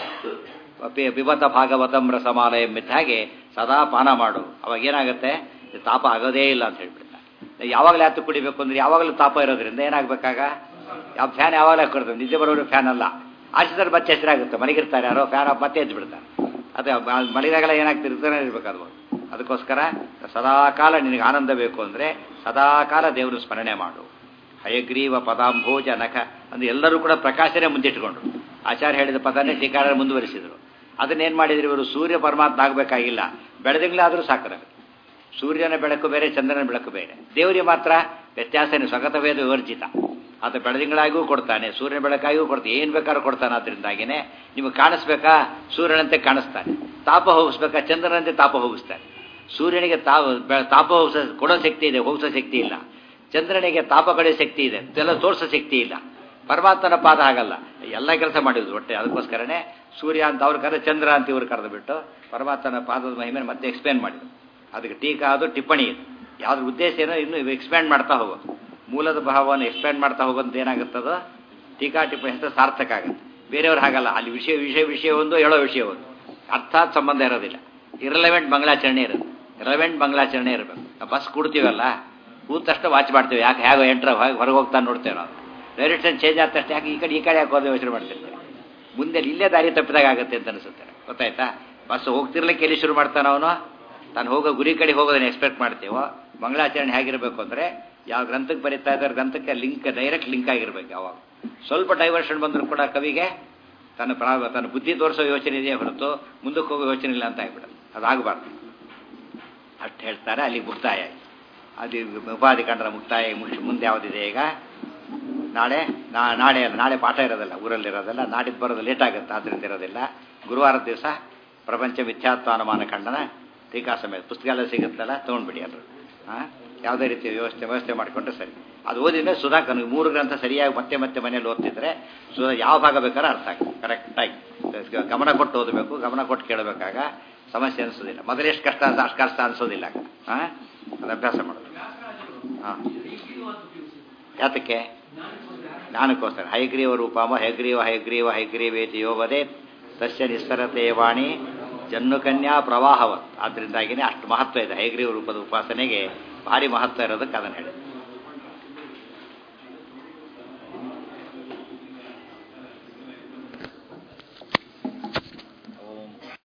ಪಿ- ಪಿಬತ ಭಾಗವತಂ ರಸಮಾಲಯ ಎಂಬಿದ್ದ ಹಾಗೆ ಸದಾ ಪಾನ ಮಾಡು ಅವಾಗ ಏನಾಗುತ್ತೆ ಇದು ತಾಪ ಆಗೋದೇ ಇಲ್ಲ ಅಂತ ಹೇಳ್ಬಿಡ್ತಾರೆ ಯಾವಾಗಲೂ ಯಾತು ಕುಡಿಬೇಕು ಅಂದ್ರೆ ಯಾವಾಗಲೂ ತಾಪ ಇರೋದ್ರಿಂದ ಏನಾಗಬೇಕಾಗ ಯಾವ ಫ್ಯಾನ್ ಯಾವಾಗಲೂ ಹಾಕೊಡ್ತಾರೆ ನಿದ್ದೆ ಬರೋರು ಫ್ಯಾನ್ ಅಲ್ಲ ಆಚಿದ್ರೆ ಮತ್ತೆ ಹೆಸರಾಗುತ್ತೆ ಮಲಗಿರ್ತಾರೆ ಯಾರೋ ಫ್ಯಾನ್ ಆಫ್ ಮತ್ತೆ ಎದ್ದು ಬಿಡ್ತಾರೆ ಅದೇ ಮಲಗಿದಾಗೆಲ್ಲ ಏನಾಗ್ತಿರ್ತಾನೆ ಇರ್ಬೇಕು ಅದು ಅದಕ್ಕೋಸ್ಕರ ಸದಾಕಾಲ ನಿನಗೆ ಆನಂದ ಬೇಕು ಅಂದರೆ ಸದಾಕಾಲ ದೇವರು ಸ್ಮರಣೆ ಮಾಡು ಹಯಗ್ರೀವ ಪದಾಂಭೋಜ ನಖ ಅಂದ್ರೆ ಎಲ್ಲರೂ ಕೂಡ ಪ್ರಕಾಶನೇ ಮುಂದಿಟ್ಟುಕೊಂಡ್ರು ಆಚಾರ್ಯ ಹೇಳಿದ ಪದನೇ ಟೀಕಾರ ಮುಂದುವರಿಸಿದರು ಅದನ್ನೇನು ಮಾಡಿದ್ರು ಇವರು ಸೂರ್ಯ ಪರಮಾತ್ಮ ಆಗಬೇಕಾಗಿಲ್ಲ ಬೆಳೆದಿಂಗ್ಲಾದರೂ ಸಾಕು ನಮಗೆ ಸೂರ್ಯನ ಬೆಳಕು ಬೇರೆ ಚಂದ್ರನ ಬೆಳಕು ಬೇರೆ ದೇವರಿಗೆ ಮಾತ್ರ ವ್ಯತ್ಯಾಸನೇ ಸ್ವಗತವೇದ ವಿವರ್ಜಿತ ಆತ ಬೆಳದಿಂಗಳಾಗಿಯೂ ಕೊಡ್ತಾನೆ ಸೂರ್ಯನ ಬೆಳಕಾಗಿಯೂ ಕೊಡ್ತಾನೆ ಏನು ಬೇಕಾದ್ರೂ ಕೊಡ್ತಾನೆ ಅದರಿಂದಾಗಿನೇ ನಿಮಗೆ ಕಾಣಿಸ್ಬೇಕಾ ಸೂರ್ಯನಂತೆ ಕಾಣಿಸ್ತಾನೆ ತಾಪ ಹೋಗಿಸ್ಬೇಕಾ ಚಂದ್ರನಂತೆ ತಾಪ ಹೋಗಿಸ್ತಾನೆ ಸೂರ್ಯನಿಗೆ ತಾಪ ಬೆ- ತಾಪ ಹೋಗಿಸ ಕೊಡೋ ಶಕ್ತಿ ಇದೆ ಹೋಗಿಸೋ ಶಕ್ತಿ ಇಲ್ಲ ಚಂದ್ರನಿಗೆ ತಾಪ ಕಡೆ ಶಕ್ತಿ ಇದೆ ಇದೆಲ್ಲ ತೋರಿಸೋ ಶಕ್ತಿ ಇಲ್ಲ ಪರಮಾತ್ಮನ ಪಾದ ಆಗಲ್ಲ ಎಲ್ಲ ಕೆಲಸ ಮಾಡಿದ್ರು ಒಟ್ಟೆ ಅದಕ್ಕೋಸ್ಕರನೇ ಸೂರ್ಯ ಅಂತ ಅವ್ರು ಕರೆದ ಚಂದ್ರ ಅಂತ ಇವ್ರು ಕರೆದು ಬಿಟ್ಟು ಪರಮಾತ್ಮನ ಪಾದದ ಮಹಿಮೆ ಮತ್ತೆ ಎಕ್ಸ್ಪ್ಲೇನ್ ಮಾಡಿದ್ರು ಅದಕ್ಕೆ ಟೀಕಾ ಅದು ಟಿಪ್ಪಣಿ ಇದು ಯಾವ್ದ್ರ ಉದ್ದೇಶ ಏನೋ ಇನ್ನು ಎಕ್ಸ್ಪ್ಯಾಂಡ್ ಮಾಡ್ತಾ ಹೋಗೋದು ಮೂಲದ ಭಾವವನ್ನು ಎಕ್ಸ್ಪ್ಯಾಂಡ್ ಮಾಡ್ತಾ ಹೋಗೋದು ಏನಾಗುತ್ತದೋ ಟೀಕಾ ಟಿಪ್ಪಣಿ ಹೆಸರು ಸಾರ್ಥಕ ಆಗುತ್ತೆ ಬೇರೆಯವ್ರು ಹಾಗಲ್ಲ ಅಲ್ಲಿ ವಿಷಯ ವಿಷಯ ವಿಷಯ ಒಂದು ಹೇಳೋ ವಿಷಯ ಒಂದು ಅರ್ಥಾತ್ ಸಂಬಂಧ ಇರೋದಿಲ್ಲ ಇರಲೆವೆಂಟ್ ಮಂಗಳಾಚರಣೆ ಇರೋದು ಇರಲೆವೆಂಟ್ ಮಂಗಳಾಚರಣೆ ಇರಬೇಕು ನಾವು ಬಸ್ ಕೊಡ್ತೀವಲ್ಲ ಕೂತ ತಕ್ಷಣ ವಾಚ್ ಮಾಡ್ತೀವಿ ಯಾಕೆ ಹೇಗೋ ಎಂಟ್ರ ಹೊರಗೆ ಹೋಗ್ತಾ ನೋಡ್ತೇವೆ ನಾವು ಡೈರೆಕ್ಷನ್ ಚೇಂಜ್ ಆದ ತಕ್ಷಣ ಯಾಕೆ ಈ ಕಡೆ ಈ ಕಡೆ ಯಾಕೆ ಹೋದ ಯೋಚನೆ ಮಾಡ್ತಿರ್ತೀವಿ ಮುಂದೆ ಇಲ್ಲೇ ದಾರಿ ತಪ್ಪಿದಾಗ ಆಗುತ್ತೆ ಅಂತ ಅನಿಸುತ್ತೆ ಗೊತ್ತಾಯ್ತಾ ಬಸ್ ಹೋಗ್ತಿರ್ಲಿಕ್ಕೆ ಎಲ್ಲಿ ಶುರು ಮಾಡ್ತಾನೆ ಅವನು ತಾನು ಹೋಗೋ ಗುರಿ ಕಡೆ ಹೋಗೋದನ್ನ ಎಕ್ಸ್ಪೆಕ್ಟ್ ಮಾಡ್ತೀವೋ ಮಂಗಳಾಚರಣೆ ಹೇಗಿರಬೇಕು ಅಂದರೆ ಯಾವ ಗ್ರಂಥಕ್ಕೆ ಬರೀತಾ ಇದ್ದಾರೆ ಗ್ರಂಥಕ್ಕೆ ಲಿಂಕ್ ಡೈರೆಕ್ಟ್ ಲಿಂಕ್ ಆಗಿರ್ಬೇಕು ಯಾವಾಗ ಸ್ವಲ್ಪ ಡೈವರ್ಷನ್ ಬಂದರೂ ಕೂಡ ಕವಿಗೆ ತನ್ನ ಪ್ರಾ ತನ್ನ ಬುದ್ಧಿ ತೋರಿಸೋ ಯೋಚನೆ ಇದೆಯೇ ಹೊರತು ಮುಂದಕ್ಕೆ ಹೋಗೋ ಯೋಚನೆ ಇಲ್ಲ ಅಂತ ಆಗ್ಬಿಡುತ್ತೆ ಅದಾಗಬಾರ್ದು ಅಷ್ಟು ಹೇಳ್ತಾರೆ ಅಲ್ಲಿ ಮುಕ್ತಾಯ ಆಯ್ತು ಅದು ಉಪಾಧಿ ಕಂಡರ ಮುಕ್ತಾಯ ಮುಗಿಸಿ ಮುಂದೆ ಯಾವುದಿದೆ ಈಗ ನಾಳೆ ನಾ ನಾಳೆ ಅಲ್ಲ ನಾಳೆ ಪಾಠ ಇರೋದಿಲ್ಲ ಊರಲ್ಲಿರೋದಿಲ್ಲ ನಾಡಿದ್ದು ಬರೋದು ಲೇಟ್ ಆಗುತ್ತೆ ಆದ್ದರಿಂದ ಇರೋದಿಲ್ಲ ಗುರುವಾರದ ದಿವಸ ಪ್ರಪಂಚ ಮಿಥ್ಯಾತ್ವ ಅನುಮಾನ ಖಂಡನ ಟೀಕಾ ಸಮೇತ ಪುಸ್ತಕ ಎಲ್ಲ ಸಿಗುತ್ತಲ್ಲ ತೊಗೊಂಡ್ಬಿಡಿ ಎಲ್ಲರೂ ಹಾಂ ಯಾವುದೇ ರೀತಿ ವ್ಯವಸ್ಥೆ ವ್ಯವಸ್ಥೆ ಮಾಡಿಕೊಂಡ್ರೆ ಸರಿ ಅದು ಓದಿದ್ರೆ ಸುಧಾಕರ್ ಮೂರು ಗ್ರಂಥ ಸರಿಯಾಗಿ ಮತ್ತೆ ಮತ್ತೆ ಮನೇಲಿ ಓದ್ತಿದ್ರೆ ಸುಧಾ ಯಾವ ಭಾಗ ಬೇಕಾದ್ರೆ ಅರ್ಥ ಆಗುತ್ತೆ ಕರೆಕ್ಟಾಗಿ ಗಮನ ಕೊಟ್ಟು ಓದಬೇಕು ಗಮನ ಕೊಟ್ಟು ಕೇಳಬೇಕಾಗ ಸಮಸ್ಯೆ ಅನಿಸೋದಿಲ್ಲ ಮೊದಲೆಷ್ಟು ಕಷ್ಟ ಅಂತ ಅಷ್ಟು ಕಷ್ಟ ಅನಿಸೋದಿಲ್ಲ ಹಾಂ ಅದು ಅಭ್ಯಾಸ ಮಾಡೋದು ಹಾಂ ಯಾತಕ್ಕೆ ಜ್ಞಾನಕ್ಕೋಸ್ಕರ ಹೈಗ್ರೀವ ರೂಪಮ ಹೈಗ್ರೀವ ಹೈಗ್ರೀವ ಹೈಗ್ರೀವೇತಿ ಯೋವದೆ ತಸ್ಯ ನಿಸ್ಸರತೆ ವಾಣಿ ಜನ್ನು ಕನ್ಯಾ ಪ್ರವಾಹವತ್ ಆದ್ದರಿಂದಾಗಿನೇ ಅಷ್ಟು ಮಹತ್ವ ಇದೆ ಹೈಗ್ರೀವ ರೂಪದ ಉಪಾಸನೆಗೆ ಭಾರಿ ಮಹತ್ವ ಇರೋದಕ್ಕೆ ಅದನ್ನು ಹೇಳಿ